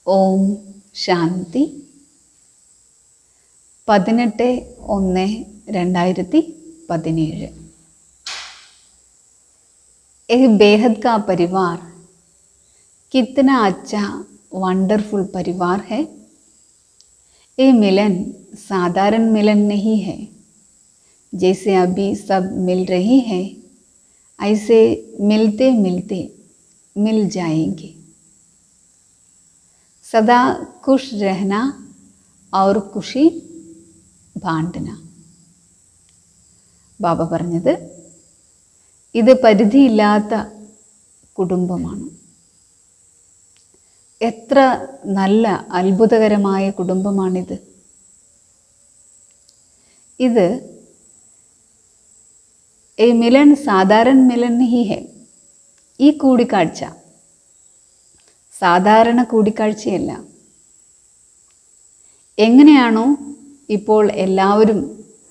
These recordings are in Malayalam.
ഓം ശാന്തി പതിനെട്ട് ഒന്ന് രണ്ടായിരത്തി പതിനേഴ് एक बेहद का परिवार कितना अच्छा वंडरफुल परिवार है ये मिलन साधारण मिलन नहीं है जैसे अभी सब मिल रही है ऐसे मिलते मिलते मिल जाएंगे सदा खुश रहना और खुशी बांटना ബാബ പറഞ്ഞത് ഇത് പരിധിയില്ലാത്ത കുടുംബമാണ് എത്ര നല്ല അത്ഭുതകരമായ കുടുംബമാണിത് ഇത് ഈ മിലൻ സാധാരണ മിലൻ ഹി ഹെ ഈ കൂടിക്കാഴ്ച സാധാരണ കൂടിക്കാഴ്ചയല്ല എങ്ങനെയാണോ ഇപ്പോൾ എല്ലാവരും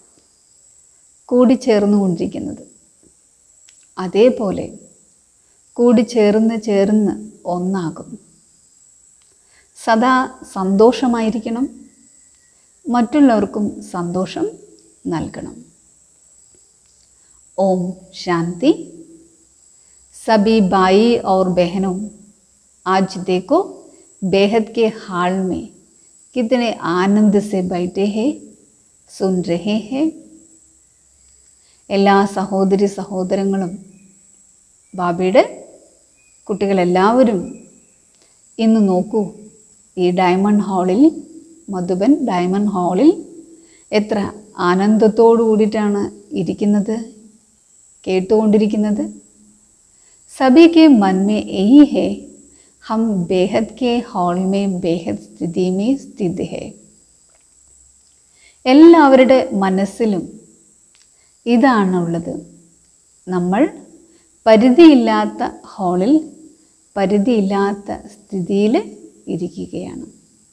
കൂടിച്ചേർന്നുകൊണ്ടിരിക്കുന്നത് അതേപോലെ കൂടിച്ചേർന്ന് ചേർന്ന് ഒന്നാകും സദാ സന്തോഷമായിരിക്കണം മറ്റുള്ളവർക്കും സന്തോഷം നൽകണം ओम शांति सभी भाई और बहनों आज देखो बेहद के हाल में कितने आनंद से बैठे हैं सुन रहे हैं എല്ലാ സഹോദരി സഹോദരങ്ങളും ബാബയുടെ കുട്ടികളെല്ലാവരും ഇന്ന് നോക്കൂ ഈ ഡയമണ്ട് ഹാളിൽ മധുബൻ ഡയമണ്ട് ഹാളിൽ എത്ര ആനന്ദത്തോടു കൂടിയിട്ടാണ് ഇരിക്കുന്നത് കേട്ടുകൊണ്ടിരിക്കുന്നത് सभी के मन में यही है हम बेहद के हॉल में बेहद സ്ഥിതി में സ്ഥിതി है എല്ലാവരുടെ മനസ്സിലും ഇതാണുള്ളത് നമ്മൾ പരിധിയില്ലാത്ത ഹാളിൽ പരിധിയില്ലാത്ത സ്ഥിതിയിൽ ഇരിക്കുകയാണ്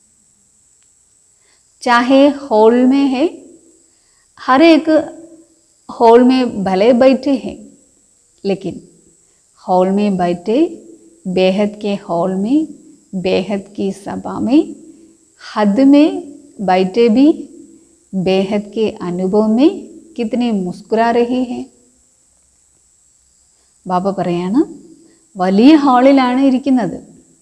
चाहे हॉल में है हर एक हॉल में भले बैठे हैं लेकिन हॉल में बैठे बेहद के हॉल में बेहद की सभा में हद में बैठे भी बेहद के अनुभव में कितने मुस्कुरा रहे हैं ബാബ പറയാണ് വലിയ ഹാളിലാണ് ഇരിക്കുന്നത്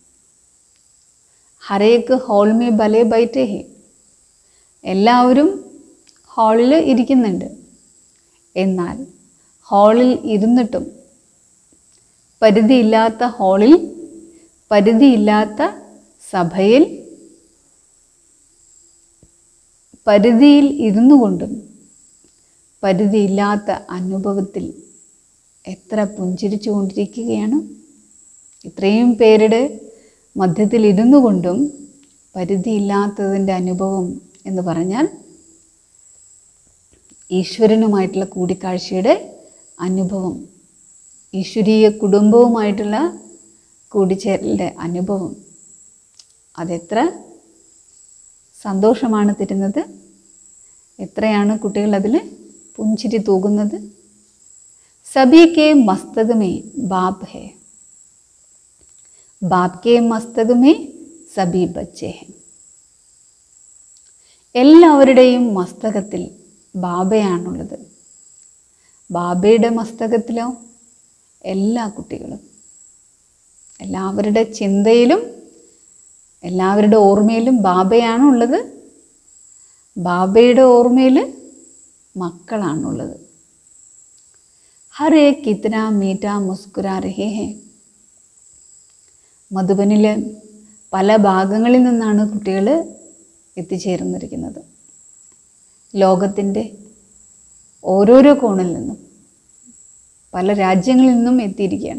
ഹരേക്ക് ഹോൾ മേ ബലേ ബൈറ്റേ ഹേ എല്ലാവരും ഹാളിൽ ഇരിക്കുന്നുണ്ട് എന്നാൽ ഹാളിൽ ഇരുന്നിട്ടും പരിധിയില്ലാത്ത ഹാളിൽ പരിധിയില്ലാത്ത സഭയിൽ പരിധിയിൽ ഇരുന്നു കൊണ്ടും പരിധിയില്ലാത്ത അനുഭവത്തിൽ എത്ര പുഞ്ചിരിച്ചു കൊണ്ടിരിക്കുകയാണ് ഇത്രയും പേരുടെ മധ്യത്തിൽ ഇരുന്നു കൊണ്ടും പരിധിയില്ലാത്തതിൻ്റെ അനുഭവം എന്ന് പറഞ്ഞാൽ ഈശ്വരനുമായിട്ടുള്ള കൂടിക്കാഴ്ചയുടെ അനുഭവം ഈശ്വരീയ കുടുംബവുമായിട്ടുള്ള കൂടിച്ചേരലിൻ്റെ അനുഭവം അതെത്ര സന്തോഷമാണ് തരുന്നത് എത്രയാണ് കുട്ടികൾ അതിൽ പുഞ്ചിരി തൂകുന്നത് സബി കെ മസ്തകമേ ബാബ് ഹെ ബാബ് കെ മസ്തകമേ സബി ബച്ചേ ഹെ എല്ലാവരുടെയും മസ്തകത്തിൽ ബാബയാണുള്ളത് ബാബയുടെ മസ്തകത്തിലോ എല്ലാ കുട്ടികളും എല്ലാവരുടെ ചിന്തയിലും എല്ലാവരുടെ ഓർമ്മയിലും ബാബയാണ് ഉള്ളത് ബാബയുടെ ഓർമ്മയിൽ മക്കളാണുള്ളത് ഹർ ഏക് കിത്തന മീറ്റ മുസ്കുരാ രഹേ ഹേ മധുബനിലെ പല ഭാഗങ്ങളിൽ നിന്നാണ് കുട്ടികൾ എത്തിച്ചേർന്നിരിക്കുന്നത് ലോകത്തിൻ്റെ ഓരോരോ കോണിൽ നിന്നും പല രാജ്യങ്ങളിൽ നിന്നും എത്തിയിരിക്കുകയാണ്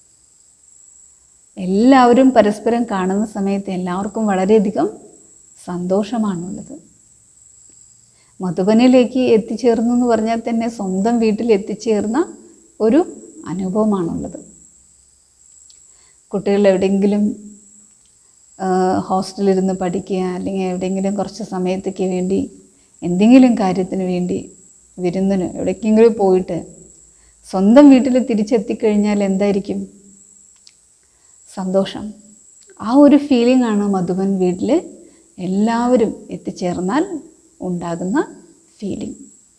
എല്ലാവരും പരസ്പരം കാണുന്ന സമയത്ത് എല്ലാവർക്കും വളരെയധികം സന്തോഷമാണുള്ളത് മധുബനിലേക്ക് എത്തിച്ചേർന്നു എന്ന് പറഞ്ഞാൽ തന്നെ സ്വന്തം വീട്ടിൽ എത്തിച്ചേർന്ന ഒരു അനുഭവമാണുള്ളത് കുട്ടികൾ എവിടെയെങ്കിലും ഹോസ്റ്റലിരുന്ന് പഠിക്കുക അല്ലെങ്കിൽ എവിടെയെങ്കിലും കുറച്ച് സമയത്തേക്ക് വേണ്ടി എന്തെങ്കിലും കാര്യത്തിന് വേണ്ടി വിരുന്നിന് എവിടേക്കെങ്കിലും പോയിട്ട് സ്വന്തം വീട്ടിൽ തിരിച്ചെത്തിക്കഴിഞ്ഞാൽ എന്തായിരിക്കും സന്തോഷം ആ ഒരു ഫീലിംഗ് ആണ് മധുബൻ വീട്ടിൽ എല്ലാവരും എത്തിച്ചേർന്നാൽ ഉണ്ടാകുന്ന ഫീലിംഗ്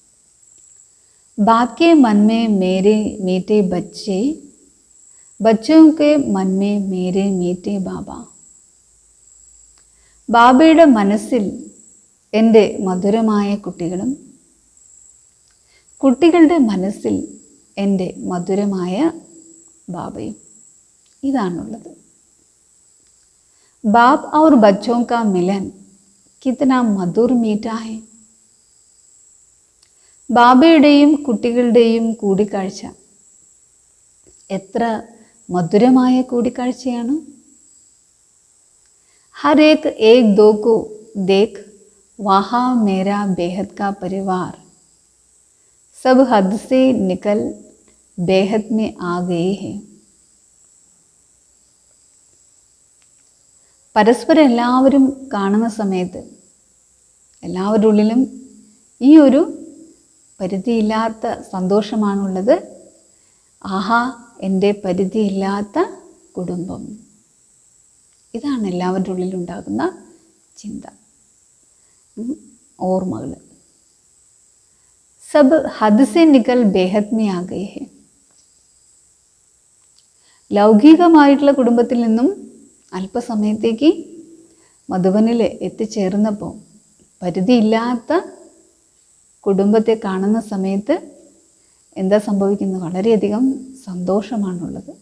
बाप के मन में मेरे मीठे बच्चे बच्चों के मन में मेरे मीठे ബാബ ബാബയുടെ മനസ്സിൽ എൻ്റെ മധുരമായ കുട്ടികളും കുട്ടികളുടെ മനസ്സിൽ എൻ്റെ മധുരമായ ബാബയും ഇതാണുള്ളത് ബാബ് और बच्चों का मिलन कितना मधुर मीठा है ബാബയുടെയും കുട്ടികളുടെയും കൂടിക്കാഴ്ച എത്ര മധുരമായ കൂടിക്കാഴ്ചയാണ് हर एक एक दो को देख वहाँ मेरा बेहद का परिवार सब हद से निकल बेहद में आ गए हैं പരസ്പരം എല്ലാവരും കാണുന്ന സമയത്ത് എല്ലാവരുടെ ഉള്ളിലും ഈ ഒരു പരിധിയില്ലാത്ത സന്തോഷമാണുള്ളത് ആഹാ എൻ്റെ പരിധിയില്ലാത്ത കുടുംബം ഇതാണ് എല്ലാവരുടെ ഉള്ളിലുണ്ടാകുന്ന ചിന്ത ഉം, ഓർമ്മകൾ സബ് ഹദ് സെ നിക്കൽ ബേഹദ് മേ ആ ഗയേ ഹെ ലൗകികമായിട്ടുള്ള കുടുംബത്തിൽ നിന്നും അല്പസമയത്തേക്ക് മധുബനിൽ എത്തിച്ചേർന്നപ്പോൾ പരിധിയില്ലാത്ത കുടുംബത്തെ കാണുന്ന സമയത്ത് എന്താ സംഭവിക്കുന്നത് വളരെയധികം സന്തോഷമാണുള്ളത്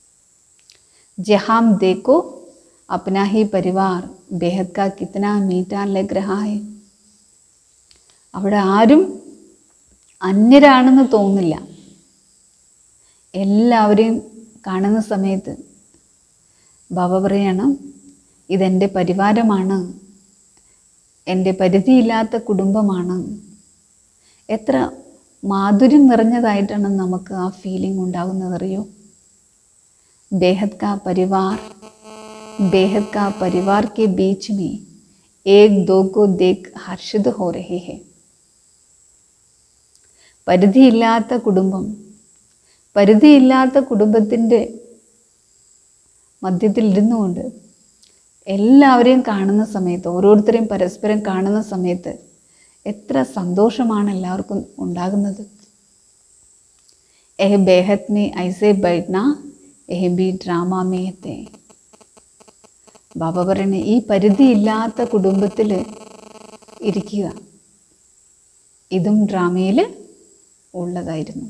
ജഹാം ദേക്കോ अपना ही परिवार बेहद का कितना मीठा लग रहा है അവിടെ ആരും അന്യരാണെന്ന് തോന്നില്ല എല്ലാവരെയും കാണുന്ന സമയത്ത് ബാബ പറയണം ഇതെൻ്റെ പരിവാരമാണ് എൻ്റെ പരിധിയില്ലാത്ത കുടുംബമാണ് എത്ര മാധുര്യം നിറഞ്ഞതായിട്ടാണ് നമുക്ക് ആ ഫീലിംഗ് ഉണ്ടാകുന്നതറിയോ ബേഹദ് കാ പരിവാർ बेहद का परिवार के बीच में एक दो को देख हर्षित हो रहे हैं പരിധിയില്ലാത്ത കുടുംബം പരിധിയില്ലാത്ത കുടുംബത്തിൻ്റെ മധ്യത്തിൽ ഇരുന്നുകൊണ്ട് എല്ലാവരെയും കാണുന്ന സമയത്ത് ഓരോരുത്തരെയും പരസ്പരം കാണുന്ന സമയത്ത് എത്ര സന്തോഷമാണ് എല്ലാവർക്കും ഉണ്ടാകുന്നത് എഹ് ബേഹത് മേ ഐസെ ബൈഠന എഹ് ബി ഡ്രാമ മേ ഹത്തെ ബാബ പറയുന്നത് ഈ പരിധിയില്ലാത്ത കുടുംബത്തിൽ ഇരിക്കുക ഇതും ഡ്രാമയിൽ ഉള്ളതായിരുന്നു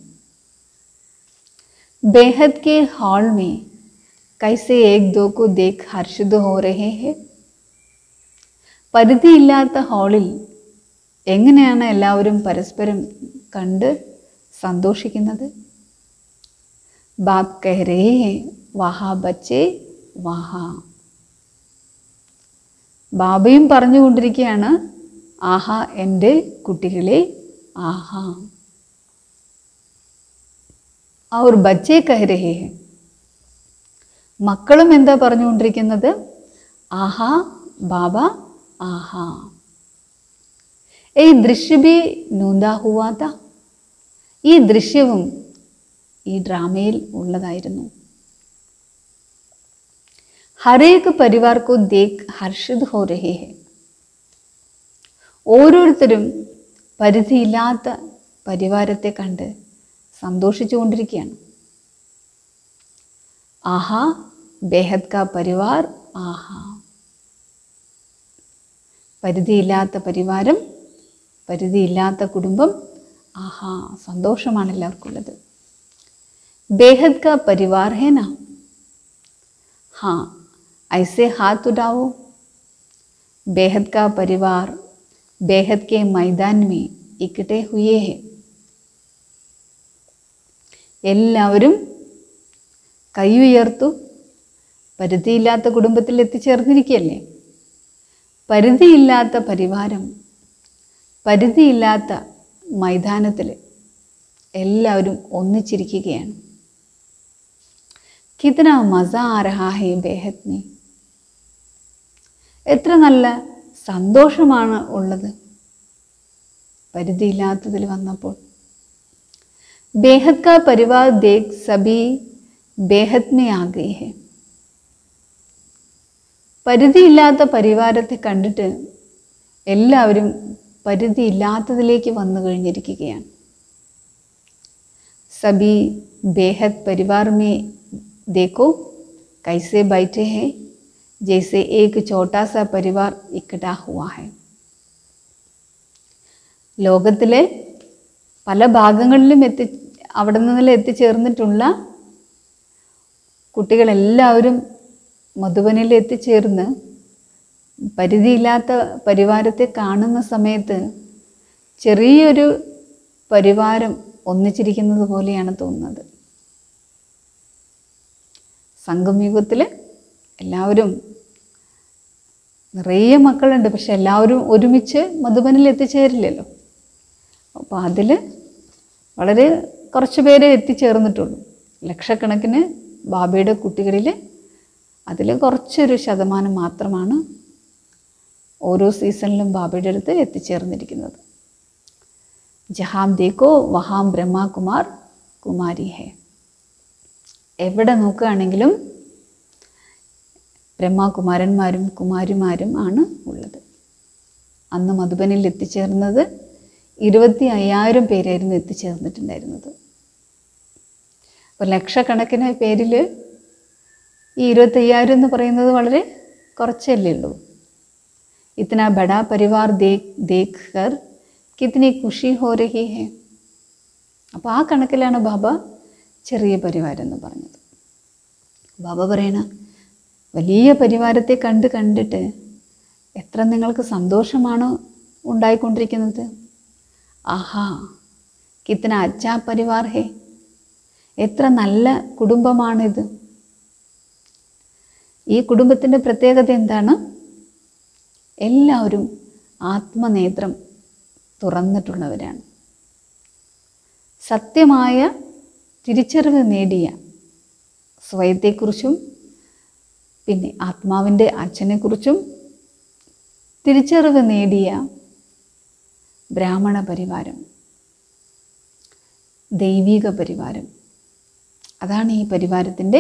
बेहद के हॉल में कैसे एक दो को देख हर्षित हो रहे हैं പരിധിയില്ലാത്ത ഹാളിൽ എങ്ങനെയാണ് എല്ലാവരും പരസ്പരം കണ്ട് സന്തോഷിക്കുന്നത് ബാബ് കഹ രേ ഹേ വഹാ ബച്ചേ വഹാ ബാബയും പറഞ്ഞുകൊണ്ടിരിക്കുകയാണ് ആഹാ എൻ്റെ കുട്ടികളെ ആഹാ അവർ ബച്ചേ കഹരഹേ മക്കളും എന്താ പറഞ്ഞുകൊണ്ടിരിക്കുന്നത് ആഹാ ബാബ ആഹാ ഈ ദൃശ്യബി നൂന്താ ഹുവാത്ത ഈ ദൃശ്യവും ഈ ഡ്രാമയിൽ ഉള്ളതായിരുന്നു ഹരേക്ക് പരിവാർ കോ ദേഖ് ഹർഷിത് ഹോ രഹേ ഹെ ഓരോരുത്തരും പരിധിയില്ലാത്ത പരിവാരത്തെ കണ്ട് സന്തോഷിച്ചു കൊണ്ടിരിക്കുകയാണ് ആഹാ ബേഹദ് കാ പരിവാർ ആഹാ പരിധിയില്ലാത്ത പരിവാരം പരിധിയില്ലാത്ത കുടുംബം ആഹാ സന്തോഷമാണ് എല്ലാവർക്കും ഉള്ളത് बेहद का परिवार है ना हाँ ऐसे हाथ उठाओ बेहद का परिवार बेहद के मैदान में इकट्ठे हुए हैं എല്ലാവരും കൈ ഉയർത്തു പരിധിയില്ലാത്ത കുടുംബത്തിൽ എത്തിച്ചേർന്നിരിക്കുകയല്ലേ പരിധിയില്ലാത്ത പരിവാരം പരിധിയില്ലാത്ത മൈതാനത്തിൽ എല്ലാവരും ഒന്നിച്ചിരിക്കുകയാണ് കിതന മസ ആ രഹാ ഹേ ബേഹത് മേ എത്ര നല്ല സന്തോഷമാണ് ഉള്ളത് പരിധിയില്ലാത്തതിൽ വന്നപ്പോൾ बेहद का परिवार देख सभी बेहद में आ गए हैं പരിധിയില്ലാത്ത പരിവാരത്തെ കണ്ടിട്ട് എല്ലാവരും പരിധിയില്ലാത്തതിലേക്ക് വന്നു കഴിഞ്ഞിരിക്കുകയാണ് सभी बेहद परिवार में देखो कैसे बैठे हैं जैसे एक छोटा सा परिवार इकट्ठा हुआ है ലോകത്തിലെ പല ഭാഗങ്ങളിലും എത്തി അവിടെ നിന്നെല്ലാം എത്തിച്ചേർന്നിട്ടുള്ള കുട്ടികളെല്ലാവരും മധുബനിൽ എത്തിച്ചേർന്ന് പരിധിയില്ലാത്ത പരിവാരത്തെ കാണുന്ന സമയത്ത് ചെറിയൊരു പരിവാരം ഒന്നിച്ചിരിക്കുന്നത് പോലെയാണ് തോന്നുന്നത് സംഗമയുഗത്തിൽ എല്ലാവരും നിറയെ മക്കളുണ്ട് പക്ഷെ എല്ലാവരും ഒരുമിച്ച് മധുബനിൽ എത്തിച്ചേരില്ലല്ലോ അപ്പോൾ അതിൽ വളരെ കുറച്ച് പേരെ എത്തിച്ചേർന്നിട്ടുള്ളൂ ലക്ഷക്കണക്കിന് ബാബയുടെ കുട്ടികളിൽ അതിൽ കുറച്ചൊരു ശതമാനം മാത്രമാണ് ഓരോ സീസണിലും ബാബയുടെ അടുത്ത് എത്തിച്ചേർന്നിരിക്കുന്നത് ജഹാം ദേക്കോ വഹാം ബ്രഹ്മകുമാർ കുമാരി ഹെ എവിടെ നോക്കുകയാണെങ്കിലും ബ്രഹ്മകുമാരന്മാരും കുമാരിമാരും ആണ് ഉള്ളത് അന്ന് മധുബനിൽ എത്തിച്ചേർന്നത് ഇരുപത്തി അയ്യായിരം പേരായിരുന്നു എത്തിച്ചേർന്നിട്ടുണ്ടായിരുന്നത് അപ്പോൾ ലക്ഷക്കണക്കിന് പേരിൽ ഈ ഇരുപത്തയ്യായിരം എന്ന് പറയുന്നത് വളരെ കുറച്ചല്ലേ ഉള്ളൂ ഇത്തന ബഡാ പരിവാർ ദേഖ് ദേഖ് കർ കിतनी ഖുഷി ഹോ രഹി ഹെ അപ്പോൾ ആ കണക്കിലാണ് ബാബ ചെറിയ പരിവാരം എന്ന് പറഞ്ഞത് ബാബ പറയണ വലിയ പരിവാരത്തെ കണ്ട് കണ്ടിട്ട് എത്ര നിങ്ങൾക്ക് സന്തോഷമാണ് ഉണ്ടായിക്കൊണ്ടിരിക്കുന്നത് ആഹാ കിത്തന അച്ഛാ പരിവാർ ഹേ എത്ര നല്ല കുടുംബമാണിത് ഈ കുടുംബത്തിൻ്റെ പ്രത്യേകത എന്താണ് എല്ലാവരും ആത്മനേത്രം തുറന്നിട്ടുള്ളവരാണ് സത്യമായ തിരിച്ചറിവ് നേടിയ സ്വയത്തെക്കുറിച്ചും പിന്നെ ആത്മാവിൻ്റെ അച്ഛനെക്കുറിച്ചും തിരിച്ചറിവ് നേടിയ ബ്രാഹ്മണ പരിവാരം ദൈവിക പരിവാരം അതാണ് ഈ പരിവാരത്തിൻ്റെ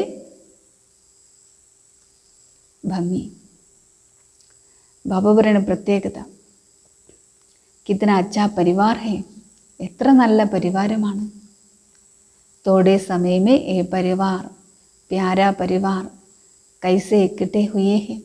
ഭംഗി ബാബ പറയുന്ന പ്രത്യേകത കിത്തന അച്ഛാ പരിവാർ ഹേ എത്ര നല്ല പരിവാരമാണ് തോടെ സമയമേ ഏ പരിവാർ പ്യാരാ പരിവാർ കൈസെ ഇക്കട്ടെ ഹുയേ ഹേ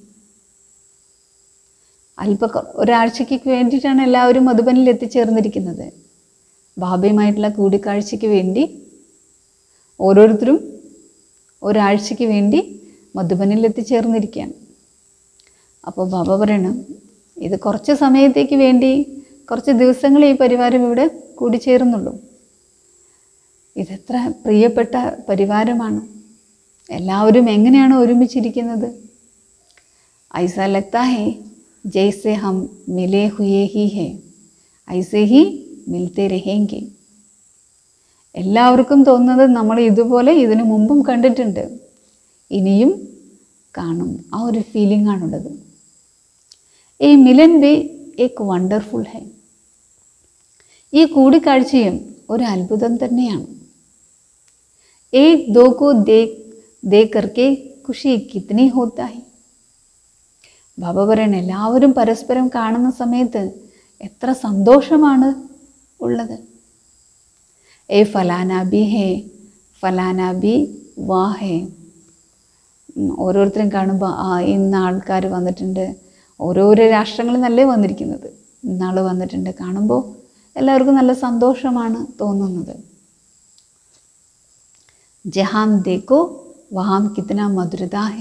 അല്പ ഒരാഴ്ചയ്ക്ക് വേണ്ടിയിട്ടാണ് എല്ലാവരും മധുബനിൽ എത്തിച്ചേർന്നിരിക്കുന്നത് ബാബയുമായിട്ടുള്ള കൂടിക്കാഴ്ചയ്ക്ക് വേണ്ടി ഓരോരുത്തരും ഒരാഴ്ചയ്ക്ക് വേണ്ടി മധുബനിൽ എത്തിച്ചേർന്നിരിക്കുകയാണ് അപ്പോൾ ബാബ പറയണം ഇത് കുറച്ച് സമയത്തേക്ക് വേണ്ടി കുറച്ച് ദിവസങ്ങൾ ഈ പരിവാരം ഇവിടെ കൂടിച്ചേരുന്നുള്ളൂ ഇതെത്ര പ്രിയപ്പെട്ട പരിവാരമാണ് എല്ലാവരും എങ്ങനെയാണ് ഒരുമിച്ചിരിക്കുന്നത് ഐസ ലഗ്താ ഹേ ജൈസെ ഹം മിലേ ഹുയേ ഹി ഹേ ഐസെ ഹി മിൽത്തെ രഹേങ്കെ എല്ലാവർക്കും തോന്നുന്നത് നമ്മൾ ഇതുപോലെ ഇതിനു മുമ്പും കണ്ടിട്ടുണ്ട് ഇനിയും കാണും ആ ഒരു ഫീലിംഗ് ആണുള്ളത് ഈ മിലൻ ബി ഏക് വണ്ടർഫുൾ ഹൈ ഈ കൂടിക്കാഴ്ചയും ഒരു അത്ഭുതം തന്നെയാണ് ഏക് ദോ കോ ദേഖ് ദേഖ് കർക്കെ ഖുഷി കിത്നി ഹോത്താ ഹൈ ബാബ പറയണ എല്ലാവരും പരസ്പരം കാണുന്ന സമയത്ത് എത്ര സന്തോഷമാണ് ഉള്ളത് ഏ ഫലാന ബി ഹേ ഫലാന ബി വാ ഹേ ഉം, ഓരോരുത്തരും കാണുമ്പോൾ ആ ഇന്ന ആൾക്കാർ വന്നിട്ടുണ്ട് ഓരോരോ രാഷ്ട്രങ്ങളിൽ നിന്നല്ലേ വന്നിരിക്കുന്നത് ഇന്നാൾ വന്നിട്ടുണ്ട് കാണുമ്പോൾ എല്ലാവർക്കും നല്ല സന്തോഷമാണ് തോന്നുന്നത് ജഹാം ദേക്കോ വഹാം കിത്തന മധുരത ഹേ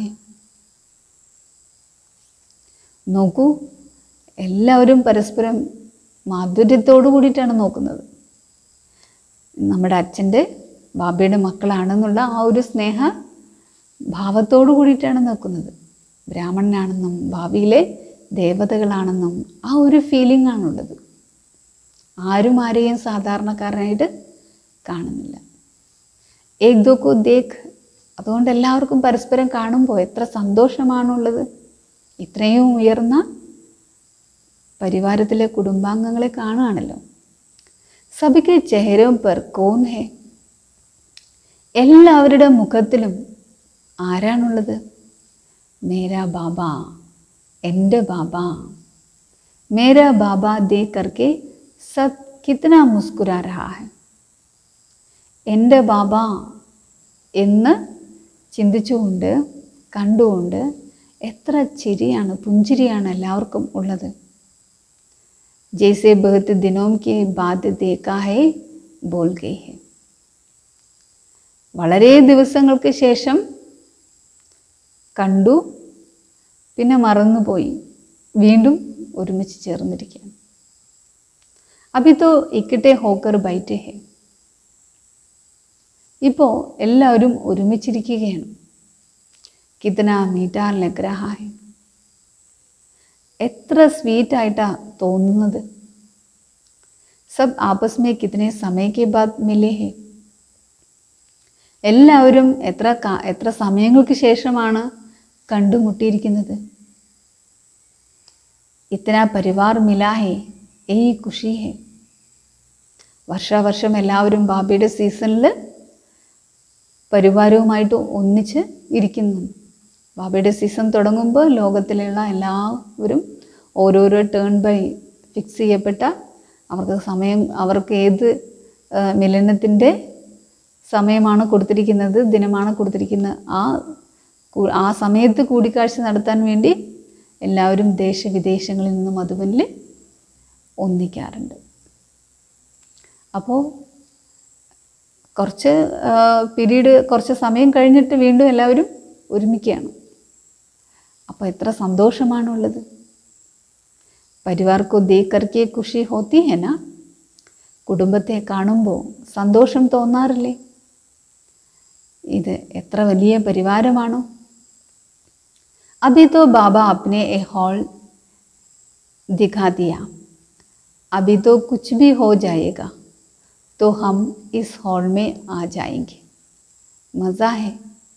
നോക്കൂ എല്ലാവരും പരസ്പരം മാധുര്യത്തോടു കൂടിയിട്ടാണ് നോക്കുന്നത് നമ്മുടെ അച്ഛൻ്റെ ബാബയുടെ മക്കളാണെന്നുള്ള ആ ഒരു സ്നേഹ ഭാവത്തോടു കൂടിയിട്ടാണ് നോക്കുന്നത് ബ്രാഹ്മണനാണെന്നും ഭാവിയിലെ ദേവതകളാണെന്നും ആ ഒരു ഫീലിംഗ് ആണുള്ളത് ആരും ആരെയും സാധാരണക്കാരനായിട്ട് കാണുന്നില്ല ഏക് ദോക്കോ ദേഖ് അതുകൊണ്ട് എല്ലാവർക്കും പരസ്പരം കാണുമ്പോൾ എത്ര സന്തോഷമാണുള്ളത് ഇത്രയും ഉയർന്ന പരിവാരത്തിലെ കുടുംബാംഗങ്ങളെ കാണുകയാണല്ലോ സഭയ്ക്ക് ചെഹരവും പെർ കോൻ ഹേ എല്ലാവരുടെ മുഖത്തിലും ആരാണുള്ളത് മേരാ ബാബ എൻ്റെ ബാബ मेरा बाबा देख करके सब कितना मुस्कुरा रहा है എൻ്റെ ബാബ എന്ന് ചിന്തിച്ചുകൊണ്ട് കണ്ടുകൊണ്ട് എത്ര ചിരിയാണ് പുഞ്ചിരിയാണ് എല്ലാവർക്കും ഉള്ളത് ജैसे बहुत दिनों के बाद देखा है बोल गई है വളരെ ദിവസങ്ങൾക്ക് ശേഷം കണ്ടു പിന്നെ മറന്നുപോയി വീണ്ടും ഒരുമിച്ച് ചേർന്നിരിക്കുകയാണ് അഭി തോ ഇക്കട്ടെ ഹോക്കർ ബൈറ്റ് ഹേ ഇപ്പോൾ എല്ലാവരും ഒരുമിച്ചിരിക്കുകയാണ് കിത്തന മീറ്റാർ ലഗ്രഹ ഹെ എത്ര സ്വീറ്റായിട്ടാ തോന്നുന്നത് സബ് ആപ്പസ് മേ കിത്തനെ സമയക്കെ ബാദ് മിലേ ഹെ എല്ലാവരും എത്ര കാ- എത്ര സമയങ്ങൾക്ക് ശേഷമാണ് കണ്ടുമുട്ടിയിരിക്കുന്നത് ഇത്തന പരിവാർ മിലാ ഹെ ഈ ഖുഷി ഹെ വർഷാവർഷം എല്ലാവരും ബാബയുടെ സീസണിൽ പരിവാരവുമായിട്ട് ഒന്നിച്ച് ഇരിക്കുന്നു ബാബയുടെ സീസൺ തുടങ്ങുമ്പോൾ ലോകത്തിലുള്ള എല്ലാവരും ഓരോരോ ടേൺ ബൈ ഫിക്സ് ചെയ്യപ്പെട്ട അവർക്ക് സമയം അവർക്ക് ഏത് ആ, മിലനത്തിൻ്റെ സമയമാണ് കൊടുത്തിരിക്കുന്നത് ദിനമാണ് കൊടുത്തിരിക്കുന്നത് ആ കൂ- ആ സമയത്ത് കൂടിക്കാഴ്ച നടത്താൻ വേണ്ടി എല്ലാവരും ദേശവിദേശങ്ങളിൽ നിന്ന് മധുബനിൽ ഒന്നിക്കാറുണ്ട് അപ്പോൾ കുറച്ച് പീരീഡ് കുറച്ച് സമയം കഴിഞ്ഞിട്ട് വീണ്ടും എല്ലാവരും ഒരുമിക്കുകയാണ് അപ്പോൾ എത്ര സന്തോഷമാണുള്ളത് പരിവാർക്കോ ദേക്കർക്കെ ഖുഷി ഹോത്തി ഹെന കുടുംബത്തെ കാണുമ്പോൾ സന്തോഷം തോന്നാറില്ലേ ഇത് എത്ര വലിയ പരിവാരമാണോ अभी तो बाबा अपने ए हॉल दिखा दिया अभी तो कुछ भी हो जाएगा तो हम इस हॉल में आ जाएंगे मज़ा है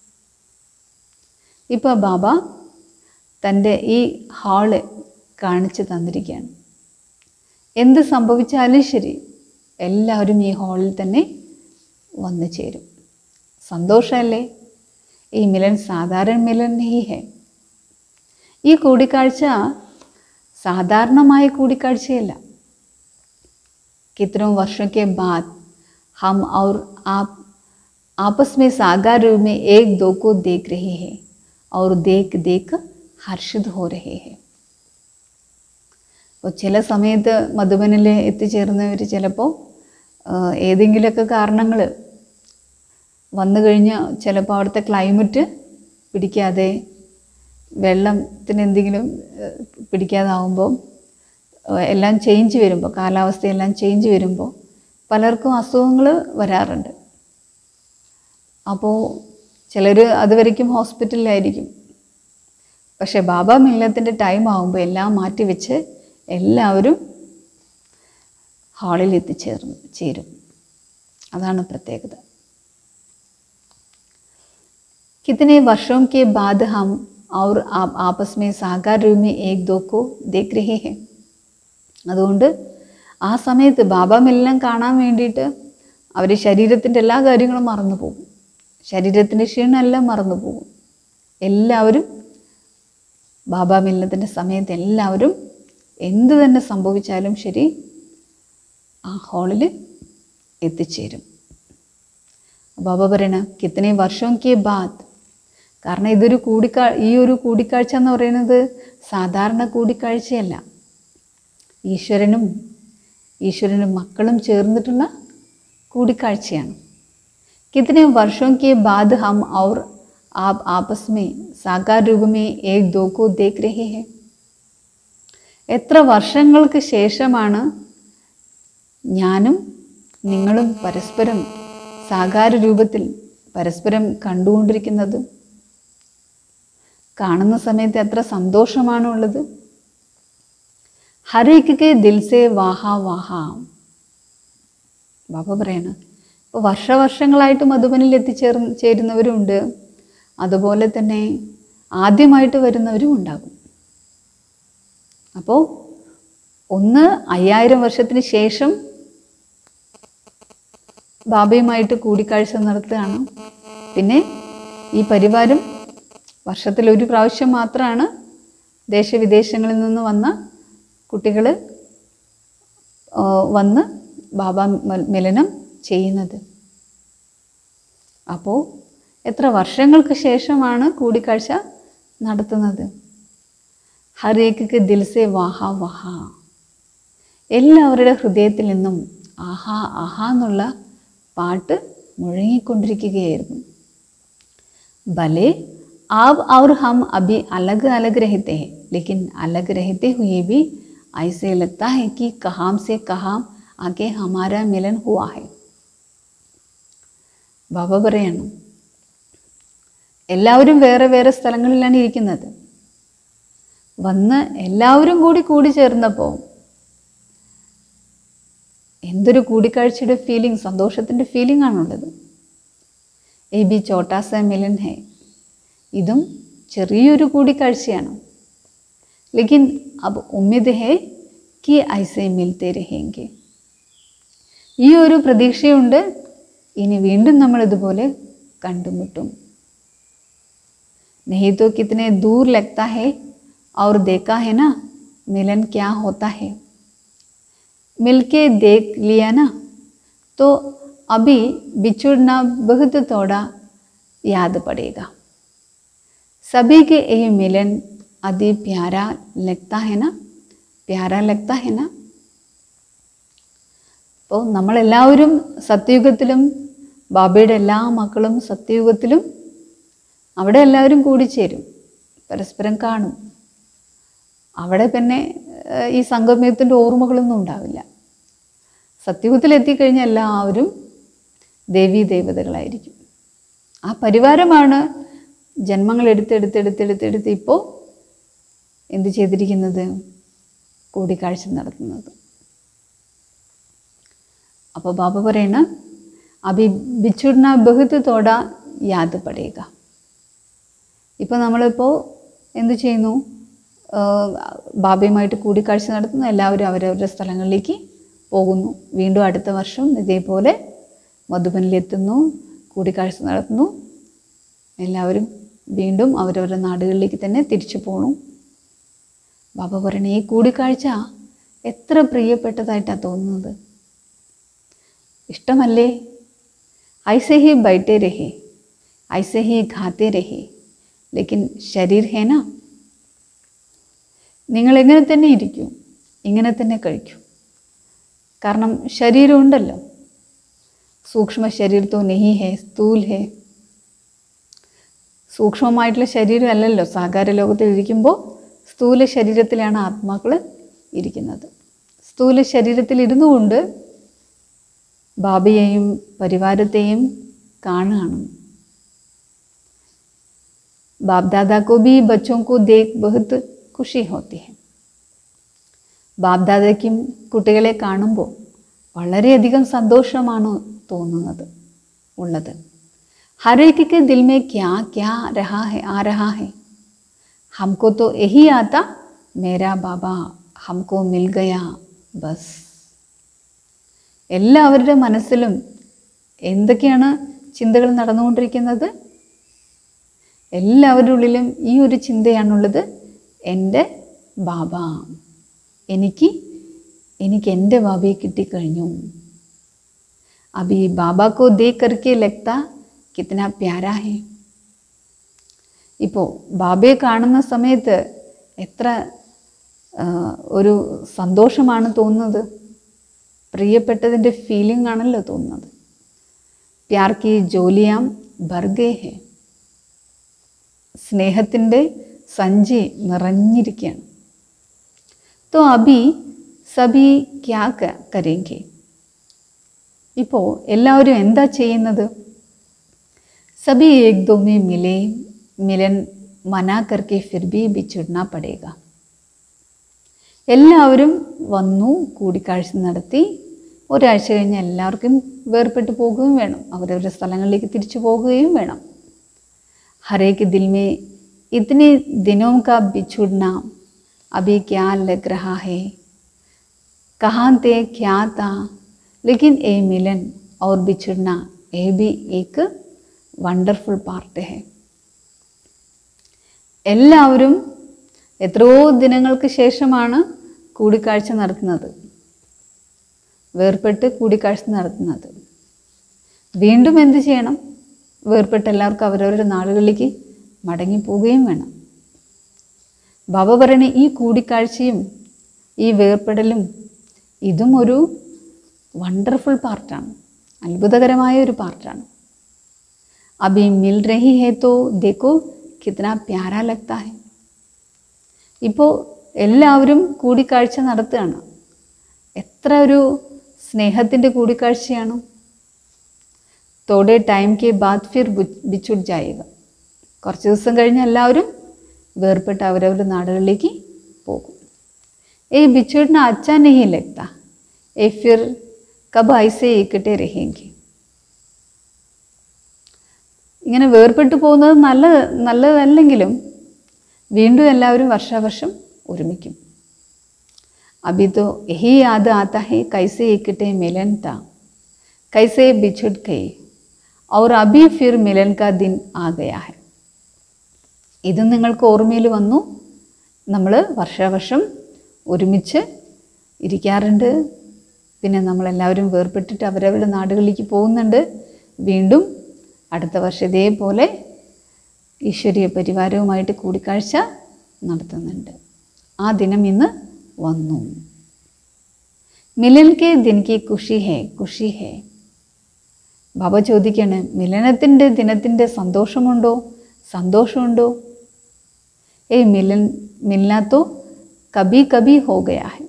ഇപ്പോൾ ബാബ തൻ്റെ ഈ ഹാള് കാണിച്ചു തന്നിരിക്കുകയാണ് എന്ത് സംഭവിച്ചാലും ശരി എല്ലാവരും ഈ ഹാളിൽ തന്നെ വന്നു ചേരും സന്തോഷമല്ലേ ഈ മിലൻ സാധാരണ മിലൻ ഹി ഹെ ഈ കൂടിക്കാഴ്ച സാധാരണമായ കൂടിക്കാഴ്ചയല്ല कितनों वर्षों के बाद हम और आप आपस में सागर रूप में एक दो को देख रहे हैं और देख देख हर्षित हो रहे हैं അപ്പോൾ ചില സമയത്ത് മധുബനിൽ എത്തിച്ചേർന്നവർ ചിലപ്പോൾ ഏതെങ്കിലുമൊക്കെ കാരണങ്ങൾ വന്നു കഴിഞ്ഞാൽ ചിലപ്പോൾ അവിടുത്തെ ക്ലൈമറ്റ് പിടിക്കാതെ വെള്ളത്തിന് എന്തെങ്കിലും ഏഹ്, പിടിക്കാതാവുമ്പോൾ ഏഹ്, എല്ലാം ചേഞ്ച് വരുമ്പോൾ കാലാവസ്ഥയെല്ലാം ചേഞ്ച് വരുമ്പോൾ പലർക്കും അസുഖങ്ങൾ വരാറുണ്ട് അപ്പോൾ ചിലർ അതുവരയ്ക്കും ഹോസ്പിറ്റലിലായിരിക്കും പക്ഷേ ബാബ മില്ലത്തിൻ്റെ ടൈം ആകുമ്പോൾ എല്ലാം മാറ്റിവെച്ച് എല്ലാവരും ഹാളിൽ എത്തിച്ചേർന്ന് ചേരും അതാണ് പ്രത്യേകത कितने वर्षों के बाद हम और आप आपस में साकार रूप में एक दो को देख रहे हैं അതുകൊണ്ട് ആ സമയത്ത് ബാബാമെല്ലാം കാണാൻ വേണ്ടിയിട്ട് അവർ ശരീരത്തിൻ്റെ എല്ലാ കാര്യങ്ങളും മറന്നു പോകും ശരീരത്തിൻ്റെ ക്ഷീണമെല്ലാം മറന്നു പോകും എല്ലാവരും ബാബാമില്ലത്തിൻ്റെ സമയത്ത് എല്ലാവരും എന്ത് തന്നെ സംഭവിച്ചാലും ശരി ആ ഹാളിൽ എത്തിച്ചേരും ബാബ പറയണ കിത്തനെ വർഷം കെ ബാദ് കാരണം ഇതൊരു കൂടിക്കാ ഈ ഒരു കൂടിക്കാഴ്ച എന്ന് പറയുന്നത് സാധാരണ കൂടിക്കാഴ്ചയല്ല ഈശ്വരനും ഈശ്വരനും മക്കളും ചേർന്നിട്ടുള്ള കൂടിക്കാഴ്ചയാണ് कितने वर्षों के बाद हम और आप आपस में साकार रूप में एक दो को देख रहे हैं എത്ര വർഷങ്ങൾക്ക് ശേഷമാണ് ഞാനും നിങ്ങളും പരസ്പരം സാകാര രൂപത്തിൽ പരസ്പരം കണ്ടുകൊണ്ടിരിക്കുന്നത് കാണുന്ന സമയത്ത് എത്ര സന്തോഷമാണുള്ളത് ഹരേക്ക് ദിൽ സേ വാഹ വാഹ ബാബ പറയണ ഇപ്പോൾ വർഷവർഷങ്ങളായിട്ട് മധുബനിൽ എത്തിച്ചേർന്ന് ചേരുന്നവരുണ്ട് അതുപോലെ തന്നെ ആദ്യമായിട്ട് വരുന്നവരും ഉണ്ടാകും അപ്പോൾ ഒന്ന് അയ്യായിരം വർഷത്തിന് ശേഷം ബാബയുമായിട്ട് കൂടിക്കാഴ്ച നടത്തുകയാണ് പിന്നെ ഈ പരിവാരം വർഷത്തിൽ ഒരു പ്രാവശ്യം മാത്രമാണ് ദേശവിദേശങ്ങളിൽ നിന്ന് വന്ന കുട്ടികൾ വന്ന് ബാബ മ- മിലനം ചെയ്യുന്നത് അപ്പോൾ എത്ര വർഷങ്ങൾക്ക് ശേഷമാണ് കൂടിക്കാഴ്ച നടത്തുന്നത് ഹരേക്ക് ദിൽസെ വാഹ വഹ എല്ലാവരുടെ ഹൃദയത്തിൽ നിന്നും ആഹാ ആഹാ എന്നുള്ള പാട്ട് മുഴങ്ങിക്കൊണ്ടിരിക്കുകയായിരുന്നു भले आप और हम अभी अलग अलग रहते हैं लेकिन अलग रहते हुए भी ऐसे लगता है कि कहाँ से कहाँ आके हमारा मिलन हुआ है ബാബ പറയണം എല്ലാവരും വേറെ വേറെ സ്ഥലങ്ങളിലാണ് ഇരിക്കുന്നത് വന്ന് എല്ലാവരും കൂടി കൂടി ചേർന്നപ്പോൾ എന്തൊരു കൂടിക്കാഴ്ചയുടെ ഫീലിംഗ് സന്തോഷത്തിൻ്റെ ഫീലിംഗ് ആണുള്ളത് എ ബി ചോട്ടാസ മിലൻ ഹെ ഇതും ചെറിയൊരു കൂടിക്കാഴ്ചയാണ് ലേക്കിൻ അബ് ഉമ്മിദ് ഹെ കി ഐസെ മിൽത്തെ രഹേങ്കെ ഈ ഒരു പ്രതീക്ഷയുണ്ട് ഇനി വീണ്ടും നമ്മൾ ഇതുപോലെ കണ്ടുമുട്ടും नहीं तो कितने दूर लगता है और देखा है ना मिलन क्या होता है मिलके देख लिया ना तो अभी बिछुड़ना बहुत थोड़ा याद पड़ेगा सभी के ये मिलन अति प्यारा लगता है ना प्यारा लगता है ना അപ്പോൾ നമ്മളെല്ലാവരും സത്യയുഗത്തിലും ബാബയുടെ എല്ലാ മക്കളും സത്യയുഗത്തിലും അവിടെ എല്ലാവരും കൂടിച്ചേരും പരസ്പരം കാണും അവിടെ പിന്നെ ഏഹ്, ഈ സംഗമയത്തിൻ്റെ ഓർമ്മകളൊന്നും ഉണ്ടാവില്ല സത്യയുഗത്തിൽ എത്തിക്കഴിഞ്ഞാൽ എല്ലാവരും ദേവീ ദേവതകളായിരിക്കും ആ പരിവാരമാണ് ജന്മങ്ങൾ എടുത്തെടുത്തെടുത്തെടുത്തെടുത്ത് ഇപ്പോൾ എന്ത് ചെയ്തിരിക്കുന്നത് കൂടിക്കാഴ്ച നടത്തുന്നത് അപ്പോൾ ബാബ പറയണ അഭി ബിച്ചുടന ബഹുത്ത് തോട യാത് പടയുക ഇപ്പോൾ നമ്മളിപ്പോൾ എന്ത് ചെയ്യുന്നു ആഹ് ബാബയുമായിട്ട് കൂടിക്കാഴ്ച നടത്തുന്നു എല്ലാവരും അവരവരുടെ സ്ഥലങ്ങളിലേക്ക് പോകുന്നു വീണ്ടും അടുത്ത വർഷം ഇതേപോലെ മധുബനിലെത്തുന്നു കൂടിക്കാഴ്ച നടത്തുന്നു എല്ലാവരും വീണ്ടും അവരവരുടെ നാടുകളിലേക്ക് തന്നെ തിരിച്ചു പോണു ബാബ പറയണ ഈ കൂടിക്കാഴ്ച എത്ര പ്രിയപ്പെട്ടതായിട്ടാണ് തോന്നുന്നത് ഇഷ്ടമല്ലേ ऐसे ही बैठे रहे ऐसे ही खाते रहे लेकिन ശരീർ ഹേ ना നിങ്ങൾ എങ്ങനെ തന്നെ ഇരിക്കൂ ഇങ്ങനെ തന്നെ കഴിക്കൂ കാരണം ശരീരം ഉണ്ടല്ലോ സൂക്ഷ്മ ശരീർ തോ നെഹി ഹേ സ്ഥൂൽ ഹേ സൂക്ഷ്മമായിട്ടുള്ള ശരീരം അല്ലല്ലോ സാകാര ലോകത്തിൽ ഇരിക്കുമ്പോൾ സ്ഥൂല ശരീരത്തിലാണ് ആത്മാക്കൾ ഇരിക്കുന്നത് സ്ഥൂല ശരീരത്തിൽ ഇരുന്നു കൊണ്ട് ബാബയെയും പരിവാരത്തെയും കാണുകയാണ് बाप दादा को भी बच्चों को देख बहुत खुशी होती है ബാപ്ദാദയ്ക്കും കുട്ടികളെ കാണുമ്പോൾ വളരെയധികം സന്തോഷമാണ് തോന്നുന്നത് ഉള്ളത് ഹരേക്ക് ദിൽ മേ ക്യാ ക്യാ രഹാ ഹെ ആ രഹാ ഹെ ഹംകോ തോ യഹി ആത്ത മേരാ ബാബ ഹംകോ മിൽ ഗയാ ബസ് എല്ലാവരുടെ മനസ്സിലും എന്തൊക്കെയാണ് ചിന്തകൾ നടന്നുകൊണ്ടിരിക്കുന്നത് എല്ലാവരുടെ ഉള്ളിലും ഈ ഒരു ചിന്തയാണുള്ളത് എൻ്റെ ബാബ എനിക്ക് എനിക്ക് എൻ്റെ ബാബയെ കിട്ടിക്കഴിഞ്ഞു അബി ബാബാക്കോ ദേ കർക്കെ ലഗ്ത കിത്തന പ്യാരാ ഹേ ഇപ്പോൾ ബാബയെ കാണുന്ന സമയത്ത് എത്ര ആ, ഒരു സന്തോഷമാണ് തോന്നുന്നത് പ്രിയപ്പെട്ടതിൻ്റെ ഫീലിംഗ് ആണല്ലോ തോന്നുന്നത് പ്യാർ കി ജോലിയാം ബർഗേ ഹേ സ്നേഹത്തിൻ്റെ സഞ്ചി നിറഞ്ഞിരിക്കുകയാണ് तो अभी സബി ക്യാ ക- കരേങ്കെ ഇപ്പോൾ എല്ലാവരും എന്താ ചെയ്യുന്നത് സബി ഏക് ദോ മേ മിലേ മിലൻ മനാ കർക്കെ ഫിർ ബി ബിച്ചുടന പടേക എല്ലാവരും വന്നു കൂടിക്കാഴ്ച നടത്തി ഒരാഴ്ച കഴിഞ്ഞ് എല്ലാവർക്കും വേർപെട്ട് പോകുകയും വേണം അവരവരുടെ സ്ഥലങ്ങളിലേക്ക് തിരിച്ചു പോകുകയും വേണം हर एक दिल में इतने दिनों का बिछुड़ना अभी क्या लग रहा है कहाँ थे क्या था लेकिन ये मिलन और बिछुड़ना ये भी एक വണ്ടർഫുൾ പാർട്ട് ഹേ എല്ലാവരും എത്രയോ ദിനങ്ങൾക്ക് ശേഷമാണ് കൂടിക്കാഴ്ച നടത്തുന്നത് വേർപെട്ട് കൂടിക്കാഴ്ച നടത്തുന്നത് വീണ്ടും എന്ത് ചെയ്യണം വേർപെട്ട് എല്ലാവർക്കും അവരവരുടെ നാടുകളിലേക്ക് മടങ്ങി പോവുകയും വേണം ബാബ പറയണ ഈ കൂടിക്കാഴ്ചയും ഈ വേർപ്പെടലും ഇതും ഒരു വണ്ടർഫുൾ പാർട്ടാണ് അത്ഭുതകരമായ ഒരു പാർട്ടാണ് അഭി മിൽ രഹി ഹേ തോ ദേക്കോ കിത്തന പ്യാരാ ലഗ്താ ഹെ ഇപ്പോൾ എല്ലാവരും കൂടിക്കാഴ്ച നടത്തുകയാണ് എത്ര ഒരു സ്നേഹത്തിൻ്റെ കൂടിക്കാഴ്ചയാണ് തോടെ ടൈം കെ ബാദ് ഫിർ ബിച്ചുട് ജായേക കുറച്ച് ദിവസം കഴിഞ്ഞ് എല്ലാവരും വേർപെട്ട് അവരവരുടെ നാടുകളിലേക്ക് പോകും ഏ ബിച്ചുടിന് അച്ഛാ നെഹി ലഗ്ത ഏ ഫിർ കബ് ഐസെ ഇക്കട്ടെ രഹേങ്കി ഇങ്ങനെ വേർപെട്ട് പോകുന്നത് നല്ല നല്ലതല്ലെങ്കിലും വീണ്ടും എല്ലാവരും വർഷാവർഷം ഒരുമിക്കും अभी तो यही याद आता है कैसे इकट्ठे मिलन था कैसे बिछुड़ गए और अभी फिर मिलन का दिन आ गया है ഇത് നിങ്ങൾക്ക് ഓർമ്മയിൽ വന്നു നമ്മൾ വർഷാവർഷം ഒരുമിച്ച് ഇരിക്കാറുണ്ട് പിന്നെ നമ്മളെല്ലാവരും വേർപെട്ടിട്ട് അവരവരുടെ നാടുകളിലേക്ക് പോകുന്നുണ്ട് വീണ്ടും അടുത്ത വർഷം ഇതേപോലെ ഈശ്വരീയ പരിവാരവുമായിട്ട് കൂടിക്കാഴ്ച നടത്തുന്നുണ്ട് ആ ദിനം ഇന്ന് വന്നു മിലൻ കെ ദിൻ കി ഖുഷി ഹേ ഖുഷി ഹേ ബാബ ചോദിക്കാണ് മിലനത്തിൻ്റെ ദിനത്തിൻ്റെ സന്തോഷമുണ്ടോ സന്തോഷമുണ്ടോ ഏയ് മിലൻ മിലനാത്തോ കബി കബി ഹോ ഗയാ ഹെ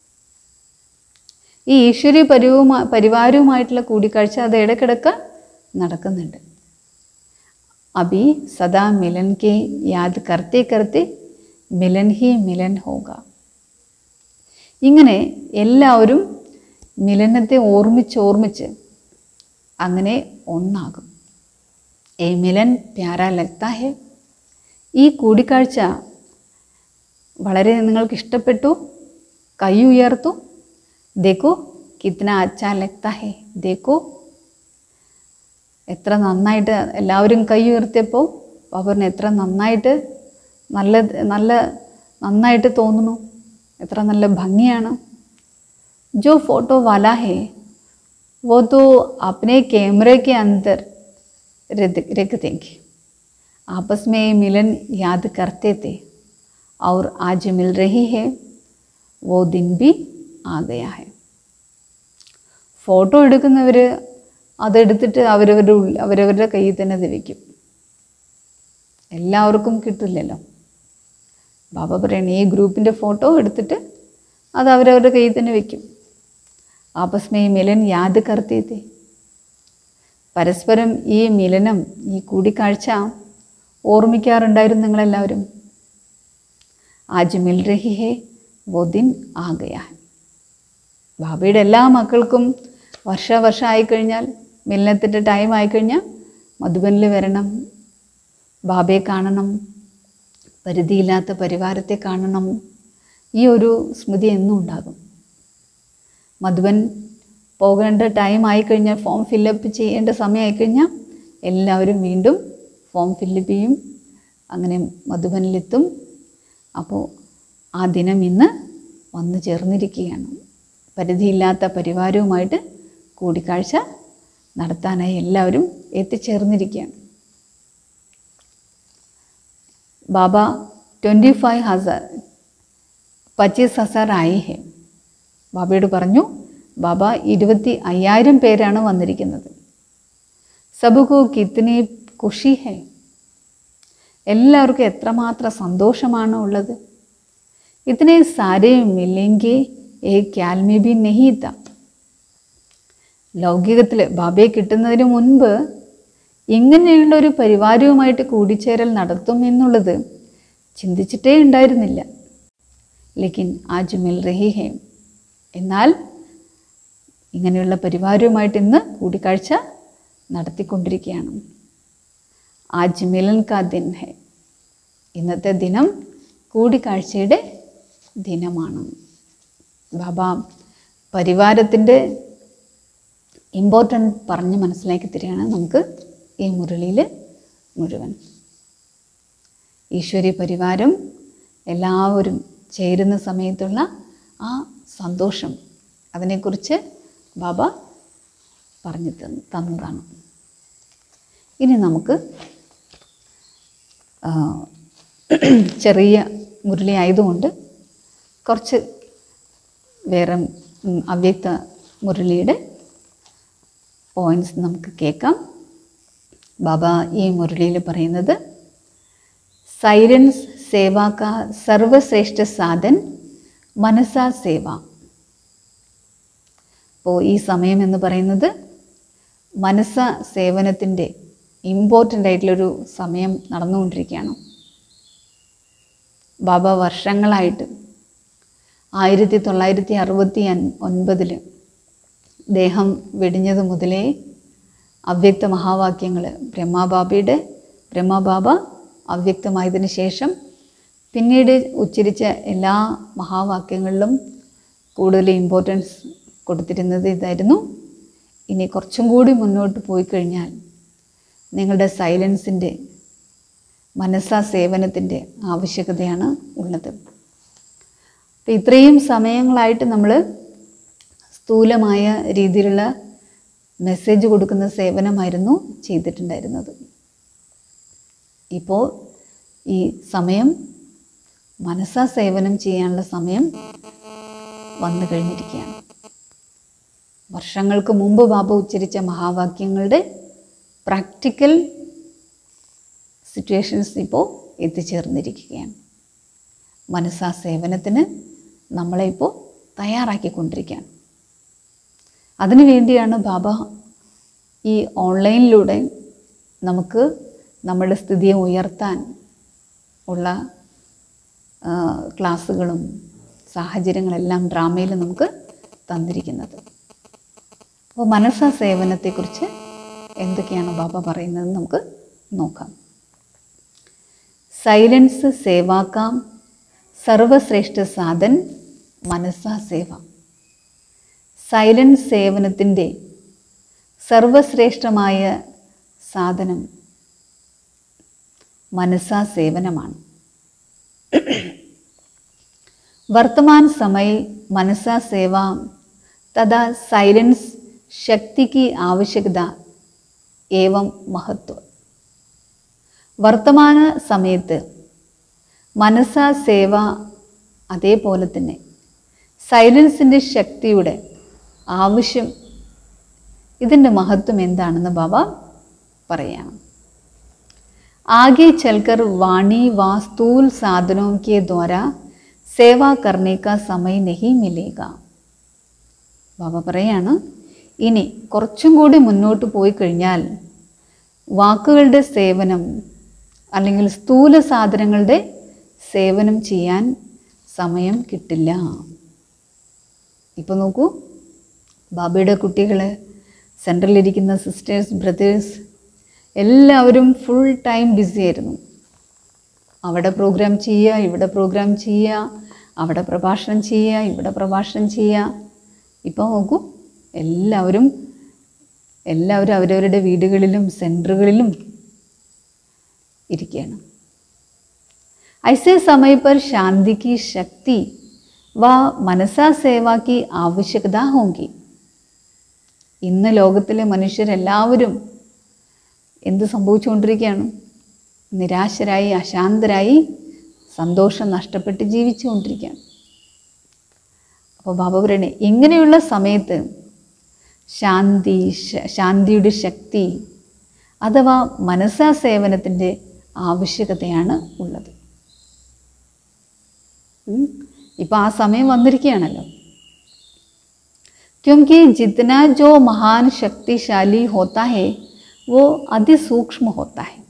ഈ ഈശ്വരീയ പരിവുമാ പരിവാരവുമായിട്ടുള്ള കൂടിക്കാഴ്ച അത് ഇടയ്ക്കിടക്ക് നടക്കുന്നുണ്ട് അഭി സദാ മിലൻ കെ യാദ് കർത്തെ കർത്തെ മിലൻ ഹി മിലൻ ഹോഗ ഇങ്ങനെ എല്ലാവരും മിലനത്തെ ഓർമ്മിച്ച് ഓർമ്മിച്ച് അങ്ങനെ ഒന്നാകും ഏ മിലൻ പ്യാര ലഗ്താ ഹെ ഈ കൂടിക്കാഴ്ച വളരെ നിങ്ങൾക്ക് ഇഷ്ടപ്പെട്ടു കൈ ഉയർത്തു ദേക്കോ കിത്തന അച്ഛാ ലഗ്താ ഹെ ദേക്കോ എത്ര നന്നായിട്ട് എല്ലാവരും കൈ ഉയർത്തിയപ്പോൾ പവറിന് എത്ര നന്നായിട്ട് നല്ല നല്ല നന്നായിട്ട് തോന്നുന്നു എത്ര നല്ല ഭംഗിയാണ് जो फोटो वाला है वो तो अपने कैमरे के अंदर रख रख देंगे आपस में मिलन याद करते थे और आज मिल रही है वो दिन भी आ गया है ഫോട്ടോ എടുക്കുന്നവർ അതെടുത്തിട്ട് അവരവരുടെ ഉള്ളിൽ അവരവരുടെ കയ്യിൽ തന്നെ അത് വയ്ക്കും എല്ലാവർക്കും കിട്ടില്ലല്ലോ ബാബ പറയണ ഈ ഗ്രൂപ്പിൻ്റെ ഫോട്ടോ എടുത്തിട്ട് അത് അവരവരുടെ കയ്യിൽ തന്നെ വെക്കും ആപസ്മേ മിലൻ യാദ് കർത്തിയത്തെ പരസ്പരം ഈ മിലനം ഈ കൂടിക്കാഴ്ച ഓർമ്മിക്കാറുണ്ടായിരുന്നു നിങ്ങളെല്ലാവരും ആജ് മിൽ രഹി ഹേ വോ ദിൻ ആ ഗയാ ബാബയുടെ എല്ലാ മക്കൾക്കും വർഷ വർഷം ആയിക്കഴിഞ്ഞാൽ മിലനത്തിൻ്റെ ടൈം ആയിക്കഴിഞ്ഞാൽ മധുബനിൽ വരണം ബാബയെ കാണണം പരിധിയില്ലാത്ത പരിവാരത്തെ കാണണം ഈ ഒരു സ്മൃതി എന്നും ഉണ്ടാകും മധുബൻ പോകേണ്ട ടൈം ആയിക്കഴിഞ്ഞാൽ ഫോം ഫില്ലപ്പ് ചെയ്യേണ്ട സമയം ആയിക്കഴിഞ്ഞാൽ എല്ലാവരും വീണ്ടും ഫോം ഫില്ലപ്പ് ചെയ്യും അങ്ങനെ മധുബനിലെത്തും അപ്പോൾ ആ ദിനം ഇന്ന് വന്നു ചേർന്നിരിക്കുകയാണ് പരിധിയില്ലാത്ത പരിവാരവുമായിട്ട് കൂടിക്കാഴ്ച നടത്താനായി എല്ലാവരും എത്തിച്ചേർന്നിരിക്കുകയാണ് ബാബ ട്വൻറ്റി ഫൈവ് ഹസാർ പച്ചീസ് ഹസാർ ആയി ഹെ ബാബയോട് പറഞ്ഞു ബാബ ഇരുപത്തി അയ്യായിരം പേരാണ് വന്നിരിക്കുന്നത് സബുക്കു കിത്തിനി ഖുഷി ഹെ എല്ലാവർക്കും എത്രമാത്രം സന്തോഷമാണ് ഉള്ളത് ഇതനെ സാരേ മില്ലെങ്കിൽ ഏ ക്യാൽമി ബി നെഹീത്ത ലൗകികത്തിൽ ബാബയെ കിട്ടുന്നതിന് മുൻപ് ഇങ്ങനെയുള്ള ഒരു പരിവാരവുമായിട്ട് കൂടിച്ചേരൽ നടത്തും എന്നുള്ളത് ചിന്തിച്ചിട്ടേ ഉണ്ടായിരുന്നില്ല ലേക്കിൻ ആജ് മിൽ റഹി ഹേ എന്നാൽ ഇങ്ങനെയുള്ള പരിവാരവുമായിട്ട് ഇന്ന് കൂടിക്കാഴ്ച നടത്തിക്കൊണ്ടിരിക്കുകയാണ് ആജ് മിലൻ കാ ദിൻ ഹെ ഇന്നത്തെ ദിനം കൂടിക്കാഴ്ചയുടെ ദിനമാണ് ബാബ പരിവാരത്തിൻ്റെ ഇമ്പോർട്ടൻ്റ് പറഞ്ഞ് മനസ്സിലാക്കി തരികയാണ് നമുക്ക് ഈ മുരളിയിൽ മുഴുവൻ ഈശ്വരി പരിവാരം എല്ലാവരും ചേരുന്ന സമയത്തുള്ള ആ സന്തോഷം അതിനെക്കുറിച്ച് ബാബ പറഞ്ഞു തന്നു തന്നതാണ് ഇനി നമുക്ക് ആ, ചെറിയ മുരളി ആയതുകൊണ്ട് കുറച്ച് വേറെ ഉം, അവ്യക്ത മുരളിയുടെ പോയിൻറ്റ്സ് നമുക്ക് കേൾക്കാം ബാബ ഈ മുരളിയിൽ പറയുന്നത് സൈലൻസ് സേവാ കാ സർവശ്രേഷ്ഠ സാധൻ മനസാ സേവ അപ്പോൾ ഈ സമയം എന്ന് പറയുന്നത് മനസ്സ സേവനത്തിൻ്റെ ഇമ്പോർട്ടൻ്റ് ആയിട്ടുള്ളൊരു സമയം നടന്നുകൊണ്ടിരിക്കുകയാണ് ബാബ വർഷങ്ങളായിട്ട് ആയിരത്തി തൊള്ളായിരത്തി അറുപത്തി ഒൻപതിൽ ദേഹം വെടിഞ്ഞത് മുതലേ അവ്യക്ത മഹാവാക്യങ്ങൾ ബ്രഹ്മബാബയുടെ ബ്രഹ്മബാബ അവ്യക്തമായതിനു ശേഷം പിന്നീട് ഉച്ചരിച്ച എല്ലാ മഹാവാക്യങ്ങളിലും കൂടുതൽ ഇമ്പോർട്ടൻസ് കൊടുത്തിരുന്നത് ഇതായിരുന്നു ഇനി കുറച്ചും കൂടി മുന്നോട്ട് പോയി കഴിഞ്ഞാൽ നിങ്ങളുടെ സൈലൻസിൻ്റെ മനസ്സാ സേവനത്തിൻ്റെ ആവശ്യകതയാണ് ഉള്ളത് അപ്പം ഇത്രയും സമയങ്ങളായിട്ട് നമ്മൾ സ്ഥൂലമായ രീതിയിലുള്ള മെസ്സേജ് കൊടുക്കുന്ന സേവനമായിരുന്നു ചെയ്തിട്ടുണ്ടായിരുന്നത് ഇപ്പോൾ ഈ സമയം മനസ്സാ സേവനം ചെയ്യാനുള്ള സമയം വന്നു കഴിഞ്ഞിരിക്കുകയാണ് വർഷങ്ങൾക്ക് മുമ്പ് ബാബ ഉച്ചരിച്ച മഹാവാക്യങ്ങളുടെ പ്രാക്ടിക്കൽ സിറ്റുവേഷൻസ് ഇപ്പോൾ എത്തിച്ചേർന്നിരിക്കുകയാണ് മനസ്സാ സേവനത്തിന് നമ്മളെ ഇപ്പോൾ തയ്യാറാക്കിക്കൊണ്ടിരിക്കുകയാണ് അതിനു വേണ്ടിയാണ് ബാബ ഈ ഓൺലൈനിലൂടെ നമുക്ക് നമ്മുടെ സ്ഥിതിയെ ഉയർത്താൻ ഉള്ള ആ, ക്ലാസ്സുകളും സാഹചര്യങ്ങളെല്ലാം ഡ്രാമയിൽ നമുക്ക് തന്നിരിക്കുന്നത് അപ്പോൾ മനസ്സാ സേവനത്തെക്കുറിച്ച് എന്തൊക്കെയാണ് ബാബ പറയുന്നത് നമുക്ക് നോക്കാം സൈലൻസ് സേവാക്കാം സർവശ്രേഷ്ഠ സാധൻ മനസ്സാ സേവ സൈലൻസ് സേവനത്തിൻ്റെ സർവശ്രേഷ്ഠമായ സാധനം മനസ്സാ സേവനമാണ് वर्तमान समय मनसा सेवा तथा साइलेंस शक्ति की आवश्यकता एवं महत्व വർത്തമാന സമയത്ത് മനസ്സാ സേവ അതേപോലെ തന്നെ സൈലൻസിൻ്റെ ശക്തിയുടെ ആവശ്യം ഇതിൻ്റെ മഹത്വം എന്താണെന്ന് ബാബ പറയാണ് आगे चलकर वाणी व स्थूल साधनों के द्वारा सेवा करने का समय नहीं मिलेगा ബാബ പറയാണ് ഇനി കുറച്ചും കൂടി മുന്നോട്ട് പോയി കഴിഞ്ഞാൽ വാക്കുകളുടെ സേവനം അല്ലെങ്കിൽ സ്ഥൂല സാധനങ്ങളുടെ സേവനം ചെയ്യാൻ സമയം കിട്ടില്ല ഇപ്പോൾ നോക്കൂ ബാബയുടെ കുട്ടികൾ സെൻട്രലിരിക്കുന്ന സിസ്റ്റേഴ്സ് ബ്രദേഴ്സ് എല്ലാവരും ഫുൾ ടൈം ബിസി ആയിരുന്നു അവിടെ പ്രോഗ്രാം ചെയ്യുക ഇവിടെ പ്രോഗ്രാം ചെയ്യുക അവിടെ പ്രഭാഷണം ചെയ്യുക ഇവിടെ പ്രഭാഷണം ചെയ്യുക ഇപ്പോൾ നോക്കൂ എല്ലാവരും എല്ലാവരും അവരവരുടെ വീടുകളിലും സെൻറ്ററുകളിലും ഇരിക്കുകയാണ് ऐसे समय पर शांति की शक्ति व മനസാ സേവ की ആവശ്യകത होगी ഇന്ന് ലോകത്തിലെ മനുഷ്യരെല്ലാവരും എന്ത് സംഭവിച്ചുകൊണ്ടിരിക്കുകയാണ് നിരാശരായി അശാന്തരായി സന്തോഷം നഷ്ടപ്പെട്ട് ജീവിച്ചുകൊണ്ടിരിക്കുകയാണ് അപ്പോൾ ബാബ പറയണേ ഇങ്ങനെയുള്ള സമയത്ത് ശാന്തി ശ- ശാന്തിയുടെ ശക്തി അഥവാ മനസ്സാ സേവനത്തിൻ്റെ ആവശ്യകതയാണ് ഉള്ളത് ഇപ്പം ആ സമയം വന്നിരിക്കുകയാണല്ലോ क्योंकि जितना जो महान शक्तिशाली होता है वो അതിസൂക്ഷ്മ होता है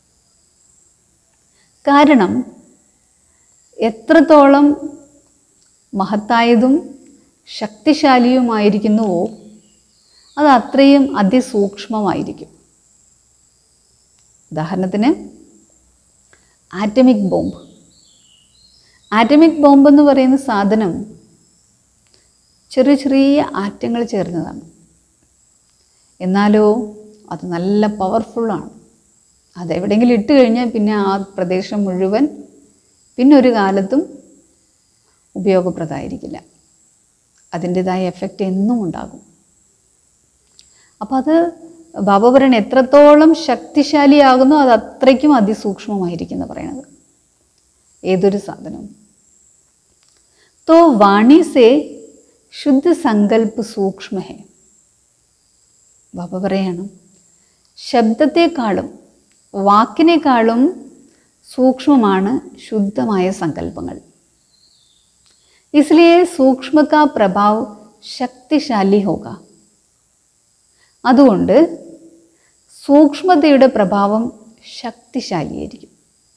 കാരണം എത്രത്തോളം മഹത്തായതും ശക്തിശാലിയുമായിരിക്കുന്നുവോ അത് അത്രയും അതിസൂക്ഷ്മമായിരിക്കും ഉദാഹരണത്തിന് ആറ്റമിക് ബോംബ് ആറ്റമിക് ബോംബ് എന്ന് പറയുന്ന സാധനം ചെറിയ ചെറിയ ആറ്റങ്ങൾ ചേർന്നതാണ് എന്നാലോ അത് നല്ല പവർഫുള്ളാണ് അതെവിടെയെങ്കിലും ഇട്ട് കഴിഞ്ഞാൽ പിന്നെ ആ പ്രദേശം മുഴുവൻ പിന്നെ ഒരു കാലത്തും ഉപയോഗപ്രദമായിരിക്കില്ല അതിൻ്റെതായ എഫക്റ്റ് എന്നും ഉണ്ടാകും അപ്പോൾ അത് ബാബ പറയണ എത്രത്തോളം ശക്തിശാലിയാകുന്നു അത് അത്രയ്ക്കും അതിസൂക്ഷ്മമായിരിക്കും എന്ന് പറയണത് ഏതൊരു സാധനവും तो वाणी से ശുദ്ധ സങ്കല്പ് സൂക്ഷ്മ ഹെ ബാബ പറയാണ് ശബ്ദത്തെക്കാളും വാക്കിനേക്കാളും സൂക്ഷ്മമാണ് ശുദ്ധമായ സങ്കല്പങ്ങൾ इसलिए സൂക്ഷ്മ കാ പ്രഭാവ് ശക്തിശാലി ഹോക അതുകൊണ്ട് സൂക്ഷ്മതയുടെ പ്രഭാവം ശക്തിശാലിയായിരിക്കും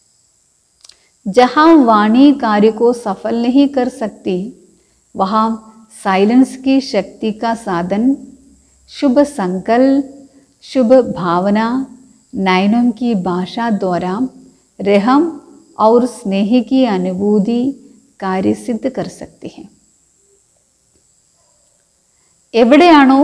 जहाँ वाणी कार्य को सफल नहीं कर सकती वहाँ साइलेंस की शक्ति का साधन शुभ संकल्प शुभ भावना नयनों की भाषा द्वारा रहम और स्नेह की अनुभूति कार्य सिद्ध कर सकती है എവിടെയാണോ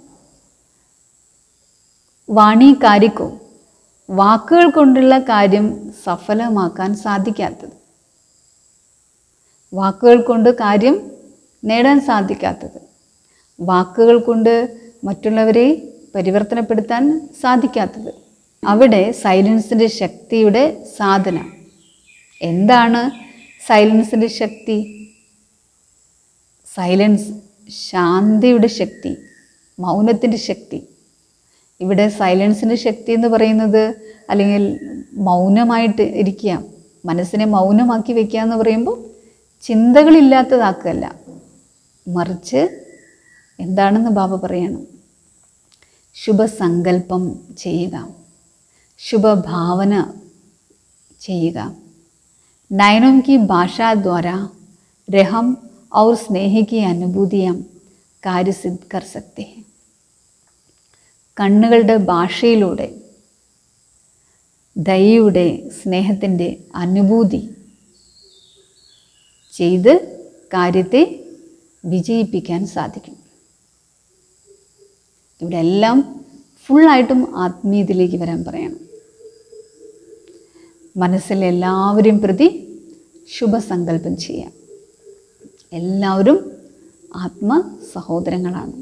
വാണി കാരിക്കോ വാക്കുകൾ കൊണ്ടുള്ള കാര്യം സഫലമാക്കാൻ സാധിക്കാത്തത് വാക്കുകൾ കൊണ്ട് കാര്യം നേടാൻ സാധിക്കാത്തത് വാക്കുകൾ കൊണ്ട് മറ്റുള്ളവരെ പരിവർത്തനപ്പെടുത്താൻ സാധിക്കാത്തത് അവിടെ സൈലൻസിൻ്റെ ശക്തിയുടെ സാധന എന്താണ് സൈലൻസിൻ്റെ ശക്തി സൈലൻസ് ശാന്തിയുടെ ശക്തി മൗനത്തിൻ്റെ ശക്തി ഇവിടെ സൈലൻസിൻ്റെ ശക്തി എന്ന് പറയുന്നത് അല്ലെങ്കിൽ മൗനമായിട്ട് ഇരിക്കുക മനസ്സിനെ മൗനമാക്കി വെക്കുക എന്ന് പറയുമ്പോൾ ചിന്തകളില്ലാത്തതാക്കുകയല്ല മറിച്ച് എന്താണെന്ന് ബാബ പറയണം ശുഭസങ്കല്പം ചെയ്യുക ശുഭഭാവന ചെയ്യുക നയനോं की भाषा द्वारा रहम और स्नेह की अनुभूतियाँ कार्य सिद्ध कर सकते हैं കണ്ണുകളുടെ ഭാഷയിലൂടെ ദയയുടെ സ്നേഹത്തിൻ്റെ അനുഭൂതി ചെയ്ത് കാര്യത്തെ വിജയിപ്പിക്കാൻ സാധിക്കും ഇവിടെ എല്ലാം ഫുള്ളായിട്ടും ആത്മീയത്തിലേക്ക് വരാൻ പറയണം മനസ്സിൽ എല്ലാവരും പ്രതി ശുഭസങ്കല്പം ചെയ്യാം എല്ലാവരും ആത്മ സഹോദരങ്ങളാണ്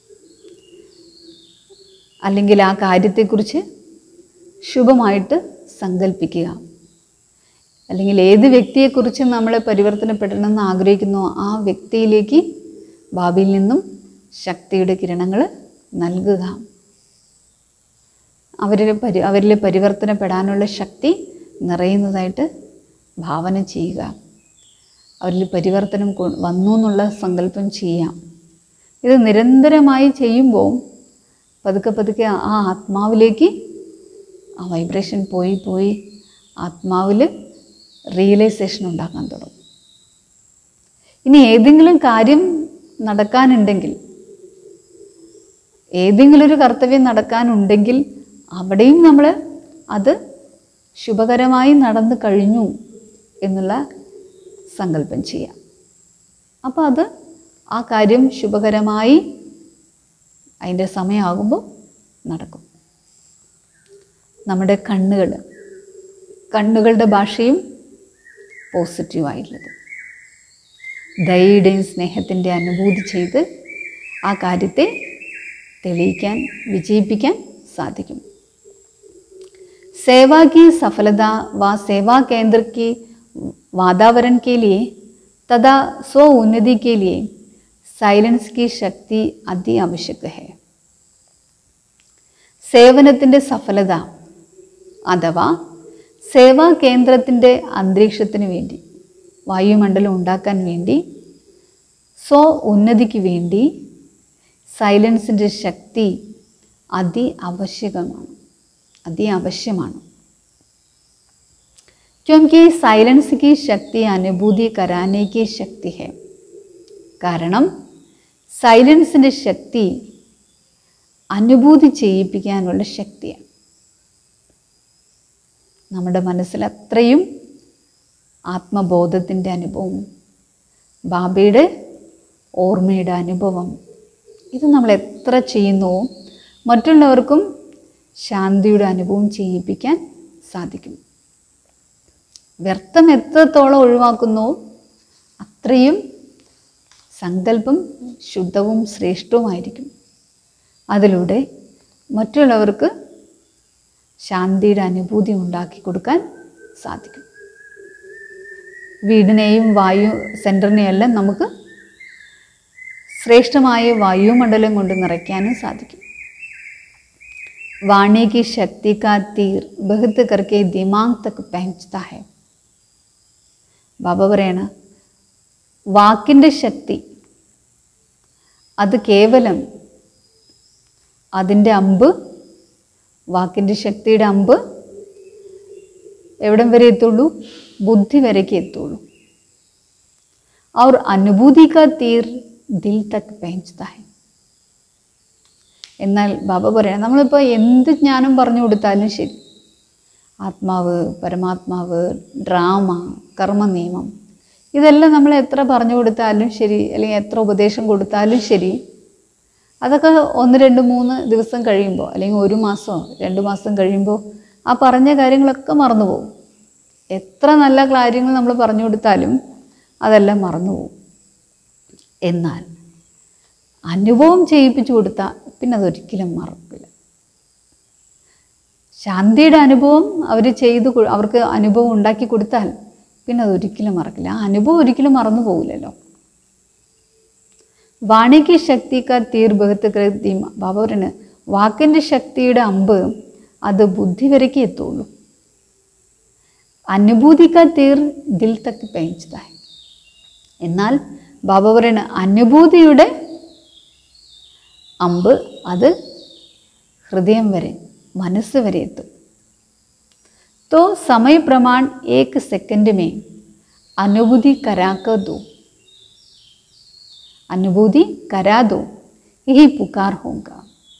അല്ലെങ്കിൽ ആ കാര്യത്തെക്കുറിച്ച് ശുഭമായിട്ട് സങ്കല്പിക്കുക അല്ലെങ്കിൽ ഏത് വ്യക്തിയെക്കുറിച്ച് നമ്മൾ പരിവർത്തനപ്പെടണമെന്ന് ആഗ്രഹിക്കുന്നു ആ വ്യക്തിയിലേക്ക് ഭാവിയിൽ നിന്നും ശക്തിയുടെ കിരണങ്ങൾ നൽകുക അവരിൽ പരി അവരിൽ പരിവർത്തനപ്പെടാനുള്ള ശക്തി നിറയുന്നതായിട്ട് ഭാവന ചെയ്യുക അവരിൽ പരിവർത്തനം കൊ- വന്നു എന്നുള്ള സങ്കല്പം ചെയ്യാം ഇത് നിരന്തരമായി ചെയ്യുമ്പോൾ പതുക്കെ പതുക്കെ ആ ആത്മാവിലേക്ക് ആ വൈബ്രേഷൻ പോയി പോയി ആത്മാവിൽ റിയലൈസേഷൻ ഉണ്ടാക്കാൻ തുടങ്ങും ഇനി ഏതെങ്കിലും കാര്യം നടക്കാനുണ്ടെങ്കിൽ ഏതെങ്കിലും ഒരു കർത്തവ്യം നടക്കാനുണ്ടെങ്കിൽ അവിടെയും നമ്മൾ അത് ശുഭകരമായി നടന്നു കഴിഞ്ഞു എന്നുള്ള സങ്കല്പം ചെയ്യാം അപ്പോൾ അത് ആ കാര്യം ശുഭകരമായി അതിൻ്റെ സമയമാകുമ്പോൾ നടക്കും നമ്മുടെ കണ്ണുകൾ കണ്ണുകളുടെ ഭാഷയും പോസിറ്റീവായിട്ടുള്ളത് ദയയുടെയും സ്നേഹത്തിൻ്റെ അനുഭൂതി ചെയ്ത് ആ കാര്യത്തെ തെളിയിക്കാൻ വിജയിപ്പിക്കാൻ സാധിക്കും सेवा की सफलता व सेवा केंद्र के वातावरण के लिए तथा स्व उन्नति के लिए साइलेंस की शक्ति अति आवश्यक है സേവനത്തിൻ്റെ സഫലത അഥവാ സേവാ കേന്ദ്രത്തിൻ്റെ അന്തരീക്ഷത്തിന് വേണ്ടി വായുമണ്ഡലം ഉണ്ടാക്കാൻ വേണ്ടി സ്വ ഉന്നതിക്ക് വേണ്ടി സൈലൻസിൻ്റെ ശക്തി അതി ആവശ്യകമാണ് अति आवश्यമാണ് क्योंकि साइलेंस की शक्ति अनुभूति कराने की शक्ति है കാരണം സൈലൻസിൻ്റെ ശക്തി അനുഭൂതി ചെയ്യിപ്പിക്കാനുള്ള ശക്തിയാണ് നമ്മുടെ മനസ്സിൽ അത്രയും ആത്മബോധത്തിൻ്റെ അനുഭവം ബാബയുടെ ഓർമ്മയുടെ അനുഭവം ഇത് നമ്മൾ എത്ര ചെയ്യുന്നുവോ മറ്റുള്ളവർക്കും ശാന്തിയുടെ അനുഭവം ചെയ്യിപ്പിക്കാൻ സാധിക്കും വ്യർത്ഥം എത്രത്തോളം ഒഴിവാക്കുന്നോ അത്രയും സങ്കല്പം ശുദ്ധവും ശ്രേഷ്ഠവുമായിരിക്കും അതിലൂടെ മറ്റുള്ളവർക്ക് ശാന്തിയുടെ അനുഭൂതി ഉണ്ടാക്കി കൊടുക്കാൻ സാധിക്കും വീടിനെയും വായു സെൻറ്ററിനെയെല്ലാം നമുക്ക് ശ്രേഷ്ഠമായ വായുമണ്ഡലം കൊണ്ട് നിറയ്ക്കാനും സാധിക്കും वाणी की शक्ति का तीर बहुत करके दिमाग तक पहुंचता है ബാബ പറയണ വാക്കിൻ്റെ ശക്തി അത് കേവലം അതിൻ്റെ അമ്പ് വാക്കിൻ്റെ ശക്തിയുടെ അമ്പ് എവിടം വരെ എത്തുള്ളൂ ബുദ്ധി വരയ്ക്ക് എത്തുള്ളൂ और अनुभूति का तीर दिल तक पहुंचता है എന്നാൽ ബാബ പറയാം നമ്മളിപ്പോൾ എന്ത് ജ്ഞാനം പറഞ്ഞു കൊടുത്താലും ശരി ആത്മാവ് പരമാത്മാവ് ഡ്രാമ കർമ്മ നിയമം ഇതെല്ലാം നമ്മൾ എത്ര പറഞ്ഞു കൊടുത്താലും ശരി അല്ലെങ്കിൽ എത്ര ഉപദേശം കൊടുത്താലും ശരി അതൊക്കെ ഒന്ന് രണ്ട് മൂന്ന് ദിവസം കഴിയുമ്പോൾ അല്ലെങ്കിൽ ഒരു മാസമോ രണ്ട് മാസം കഴിയുമ്പോൾ ആ പറഞ്ഞ കാര്യങ്ങളൊക്കെ മറന്നു പോകും എത്ര നല്ല കാര്യങ്ങൾ നമ്മൾ പറഞ്ഞു കൊടുത്താലും അതെല്ലാം മറന്നു പോകും എന്നാൽ അനുഭവം ചെയ്യിപ്പിച്ചു കൊടുത്താൽ പിന്നെ അതൊരിക്കലും മറക്കില്ല ശാന്തിയുടെ അനുഭവം അവർ ചെയ്ത് കൊ- അവർക്ക് അനുഭവം ഉണ്ടാക്കി കൊടുത്താൽ പിന്നെ അതൊരിക്കലും മറക്കില്ല ആ അനുഭവം ഒരിക്കലും മറന്നു പോകില്ലല്ലോ വാണിക്ക് ശക്തിക്ക തീർ ബഹത്ത് കൃതി ബാബുരന് വാക്കിൻ്റെ ശക്തിയുടെ അമ്പ് അത് ബുദ്ധി വരയ്ക്ക് എത്തുള്ളൂ അനുഭൂതിക്ക തീർ ദിൽ തക്ക് പേഞ്ചതായി എന്നാൽ ബാബുരന് അനുഭൂതിയുടെ അമ്പ് അത് ഹൃദയം വരെ മനസ്സ് വരെ എത്തും तो समय प्रमाण एक सेकंड में अनुभूति करा कर दो अनुभूति करा दो यही पुकार होगा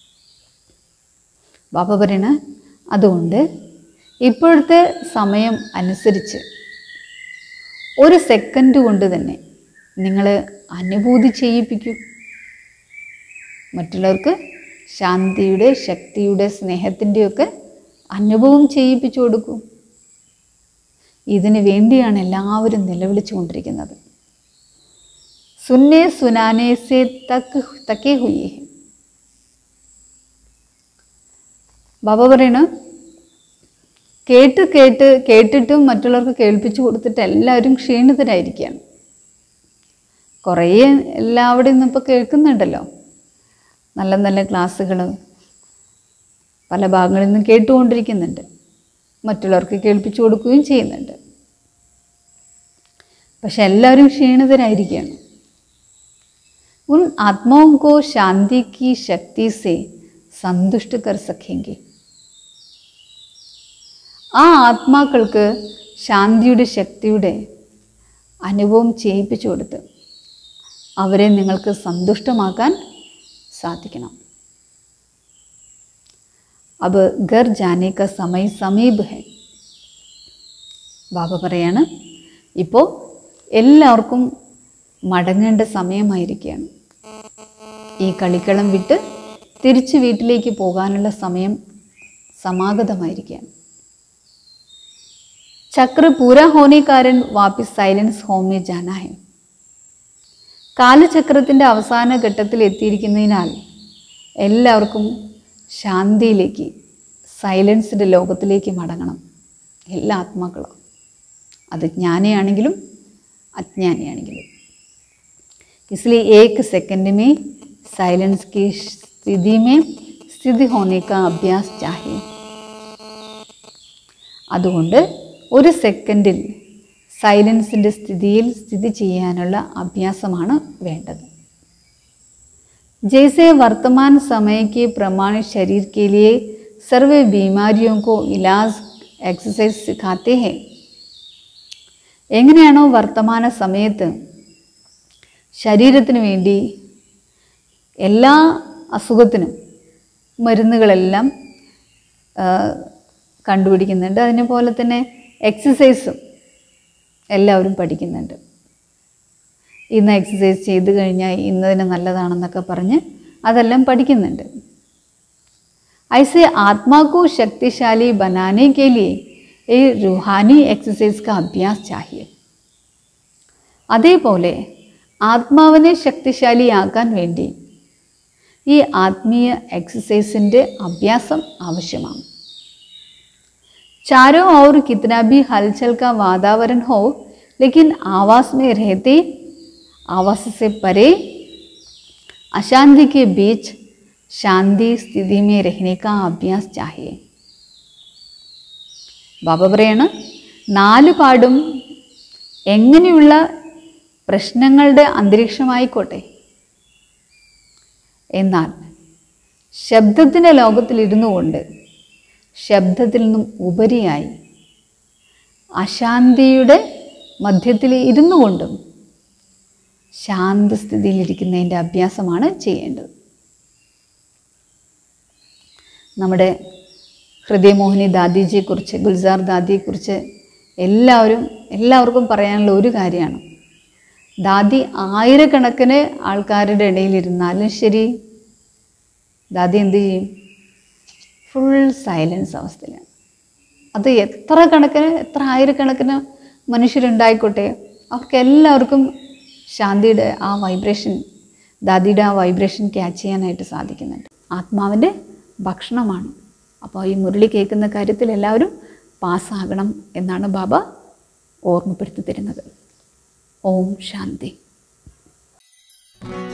ബാബ പറയണ അതുകൊണ്ട് ഇപ്പോഴത്തെ സമയം അനുസരിച്ച് ഒരു സെക്കൻഡ് കൊണ്ട് തന്നെ നിങ്ങൾ അനുഭൂതി ചെയ്യിപ്പിക്കൂ മറ്റുള്ളവർക്ക് ശാന്തിയുടെ ശക്തിയുടെ സ്നേഹത്തിൻ്റെയൊക്കെ അനുഭവം ചെയ്യിപ്പിച്ചു കൊടുക്കും ഇതിനു വേണ്ടിയാണ് എല്ലാവരും നിലവിളിച്ചു കൊണ്ടിരിക്കുന്നത് സുന്നെ സുനാനെ സെ തക്ക് തക്കേ ഹുയി ഹെ ബാബ പറയണ കേട്ട് കേട്ട് കേട്ടിട്ടും മറ്റുള്ളവർക്ക് കേൾപ്പിച്ചു കൊടുത്തിട്ട് എല്ലാവരും ക്ഷീണിതരായിരിക്കുകയാണ് കുറേ എല്ലാവിടെയും നിന്നും ഇപ്പോൾ കേൾക്കുന്നുണ്ടല്ലോ നല്ല നല്ല ക്ലാസ്സുകൾ പല ഭാഗങ്ങളിൽ നിന്നും കേട്ടുകൊണ്ടിരിക്കുന്നുണ്ട് മറ്റുള്ളവർക്ക് കേൾപ്പിച്ചു കൊടുക്കുകയും ചെയ്യുന്നുണ്ട് പക്ഷെ എല്ലാവരും ക്ഷീണിതരായിരിക്കുകയാണ് ഉൻ ആത്മാവും കോ ശാന്തി की ശക്തി से സന്തുഷ്ട കർ സഖേങ്കി ആ ആത്മാക്കൾക്ക് ശാന്തിയുടെ ശക്തിയുടെ അനുഭവം ചെയ്യിപ്പിച്ചു കൊടുത്ത് അവരെ നിങ്ങൾക്ക് സന്തുഷ്ടമാക്കാൻ സാധിക്കണം अब घर जाने का समय സമീപ് है ബാബ പറയാണ് ഇപ്പോൾ എല്ലാവർക്കും മടങ്ങേണ്ട സമയമായിരിക്കുകയാണ് ഈ കളിക്കളം വിട്ട് തിരിച്ച് വീട്ടിലേക്ക് പോകാനുള്ള സമയം സമാഗതമായിരിക്കുകയാണ് ചക്ര പൂരാ ഹോനെ കാരൻ വാപ്പിസ് സൈലൻസ് ഹോമേ ജാന ഹെ കാലചക്രത്തിൻ്റെ അവസാന ഘട്ടത്തിൽ എത്തിയിരിക്കുന്നതിനാൽ എല്ലാവർക്കും ശാന്തിയിലേക്ക് സൈലൻസിൻ്റെ ലോകത്തിലേക്ക് മടങ്ങണം എല്ലാ ആത്മാക്കളും അത് ജ്ഞാനിയാണെങ്കിലും അജ്ഞാനിയാണെങ്കിലും इसलिए एक सेकंड में साइलेंस की स्थिति में സ്ഥിതി होने का अभ्यास चाहिए അതുകൊണ്ട് ഒരു സെക്കൻഡിൽ സൈലൻസിൻ്റെ സ്ഥിതിയിൽ സ്ഥിതി ചെയ്യാനുള്ള അഭ്യാസമാണ് വേണ്ടത് जैसे वर्तमान समय के प्रमाण शरीर के लिए सर्व बीमारियों को इलाज एक्सरसाइज सिखाते हैं എങ്ങനെയാണോ വർത്തമാന സമയത്ത് ശരീരത്തിന് വേണ്ടി എല്ലാ അസുഖത്തിനും മരുന്നുകളെല്ലാം ആ, കണ്ടുപിടിക്കുന്നുണ്ട് അതിനെ പോലെ തന്നെ എക്സസൈസും എല്ലാവരും പഠിക്കുന്നുണ്ട് ഇന്ന് എക്സസൈസ് ചെയ്ത് കഴിഞ്ഞാൽ ഇന്നതിന് നല്ലതാണെന്നൊക്കെ പറഞ്ഞ് അതെല്ലാം പഠിക്കുന്നുണ്ട് ऐसे आत्मा को शक्तिशाली बनाने के लिए ये रूहानी एक्सरसाइज का अभ्यास चाहिए അതേപോലെ ആത്മാവിനെ ശക്തിശാലിയാക്കാൻ വേണ്ടി ഈ ആത്മീയ എക്സസൈസിൻ്റെ അഭ്യാസം ആവശ്യമാണ് चारों ओर कितना भी हलचल का वातावरण हो लेकिन आवास में रहते आवास से परे अशांति के बीच शांति स्थिति में रहने का अभ्यास चाहिए ബാബ പറയാണ് നാല് പാടും എങ്ങനെയുള്ള പ്രശ്നങ്ങളുടെ അന്തരീക്ഷമായിക്കോട്ടെ എന്നാൽ ശബ്ദത്തിൻ്റെ ലോകത്തിലിരുന്നു കൊണ്ട് ശബ്ദത്തിൽ നിന്നും ഉപരിയായി അശാന്തിയുടെ മധ്യത്തിൽ ഇരുന്നു കൊണ്ടും ശാന്തസ്ഥിതിയിലിരിക്കുന്നതിൻ്റെ അഭ്യാസമാണ് ചെയ്യേണ്ടത് നമ്മുടെ ഹൃദയമോഹിനി ദാദിജിയെക്കുറിച്ച് ഗുൽസാർ ദാദിയെക്കുറിച്ച് എല്ലാവരും എല്ലാവർക്കും പറയാനുള്ള ഒരു കാര്യമാണ് ദാദി ആയിരക്കണക്കിന് ആൾക്കാരുടെ ഇടയിലിരുന്നാലും ശരി ദാദി എന്ത് ചെയ്യും ഫുൾ സൈലൻസ് അവസ്ഥയിലാണ് അത് എത്ര കണക്കിന് എത്ര ആയിരക്കണക്കിന് മനുഷ്യരുണ്ടായിക്കോട്ടെ അവർക്ക് എല്ലാവർക്കും ശാന്തിയുടെ ആ വൈബ്രേഷൻ ദാദിയുടെ ആ വൈബ്രേഷൻ ക്യാച്ച് ചെയ്യാനായിട്ട് സാധിക്കുന്നുണ്ട് ആത്മാവിൻ്റെ ഭക്ഷണമാണ് അപ്പോൾ ഈ മുരളി കേൾക്കുന്ന കാര്യത്തിൽ എല്ലാവരും പാസ്സാകണം എന്നാണ് ബാബ ഓർമ്മപ്പെടുത്തി തരുന്നത് ഓം ശാന്തി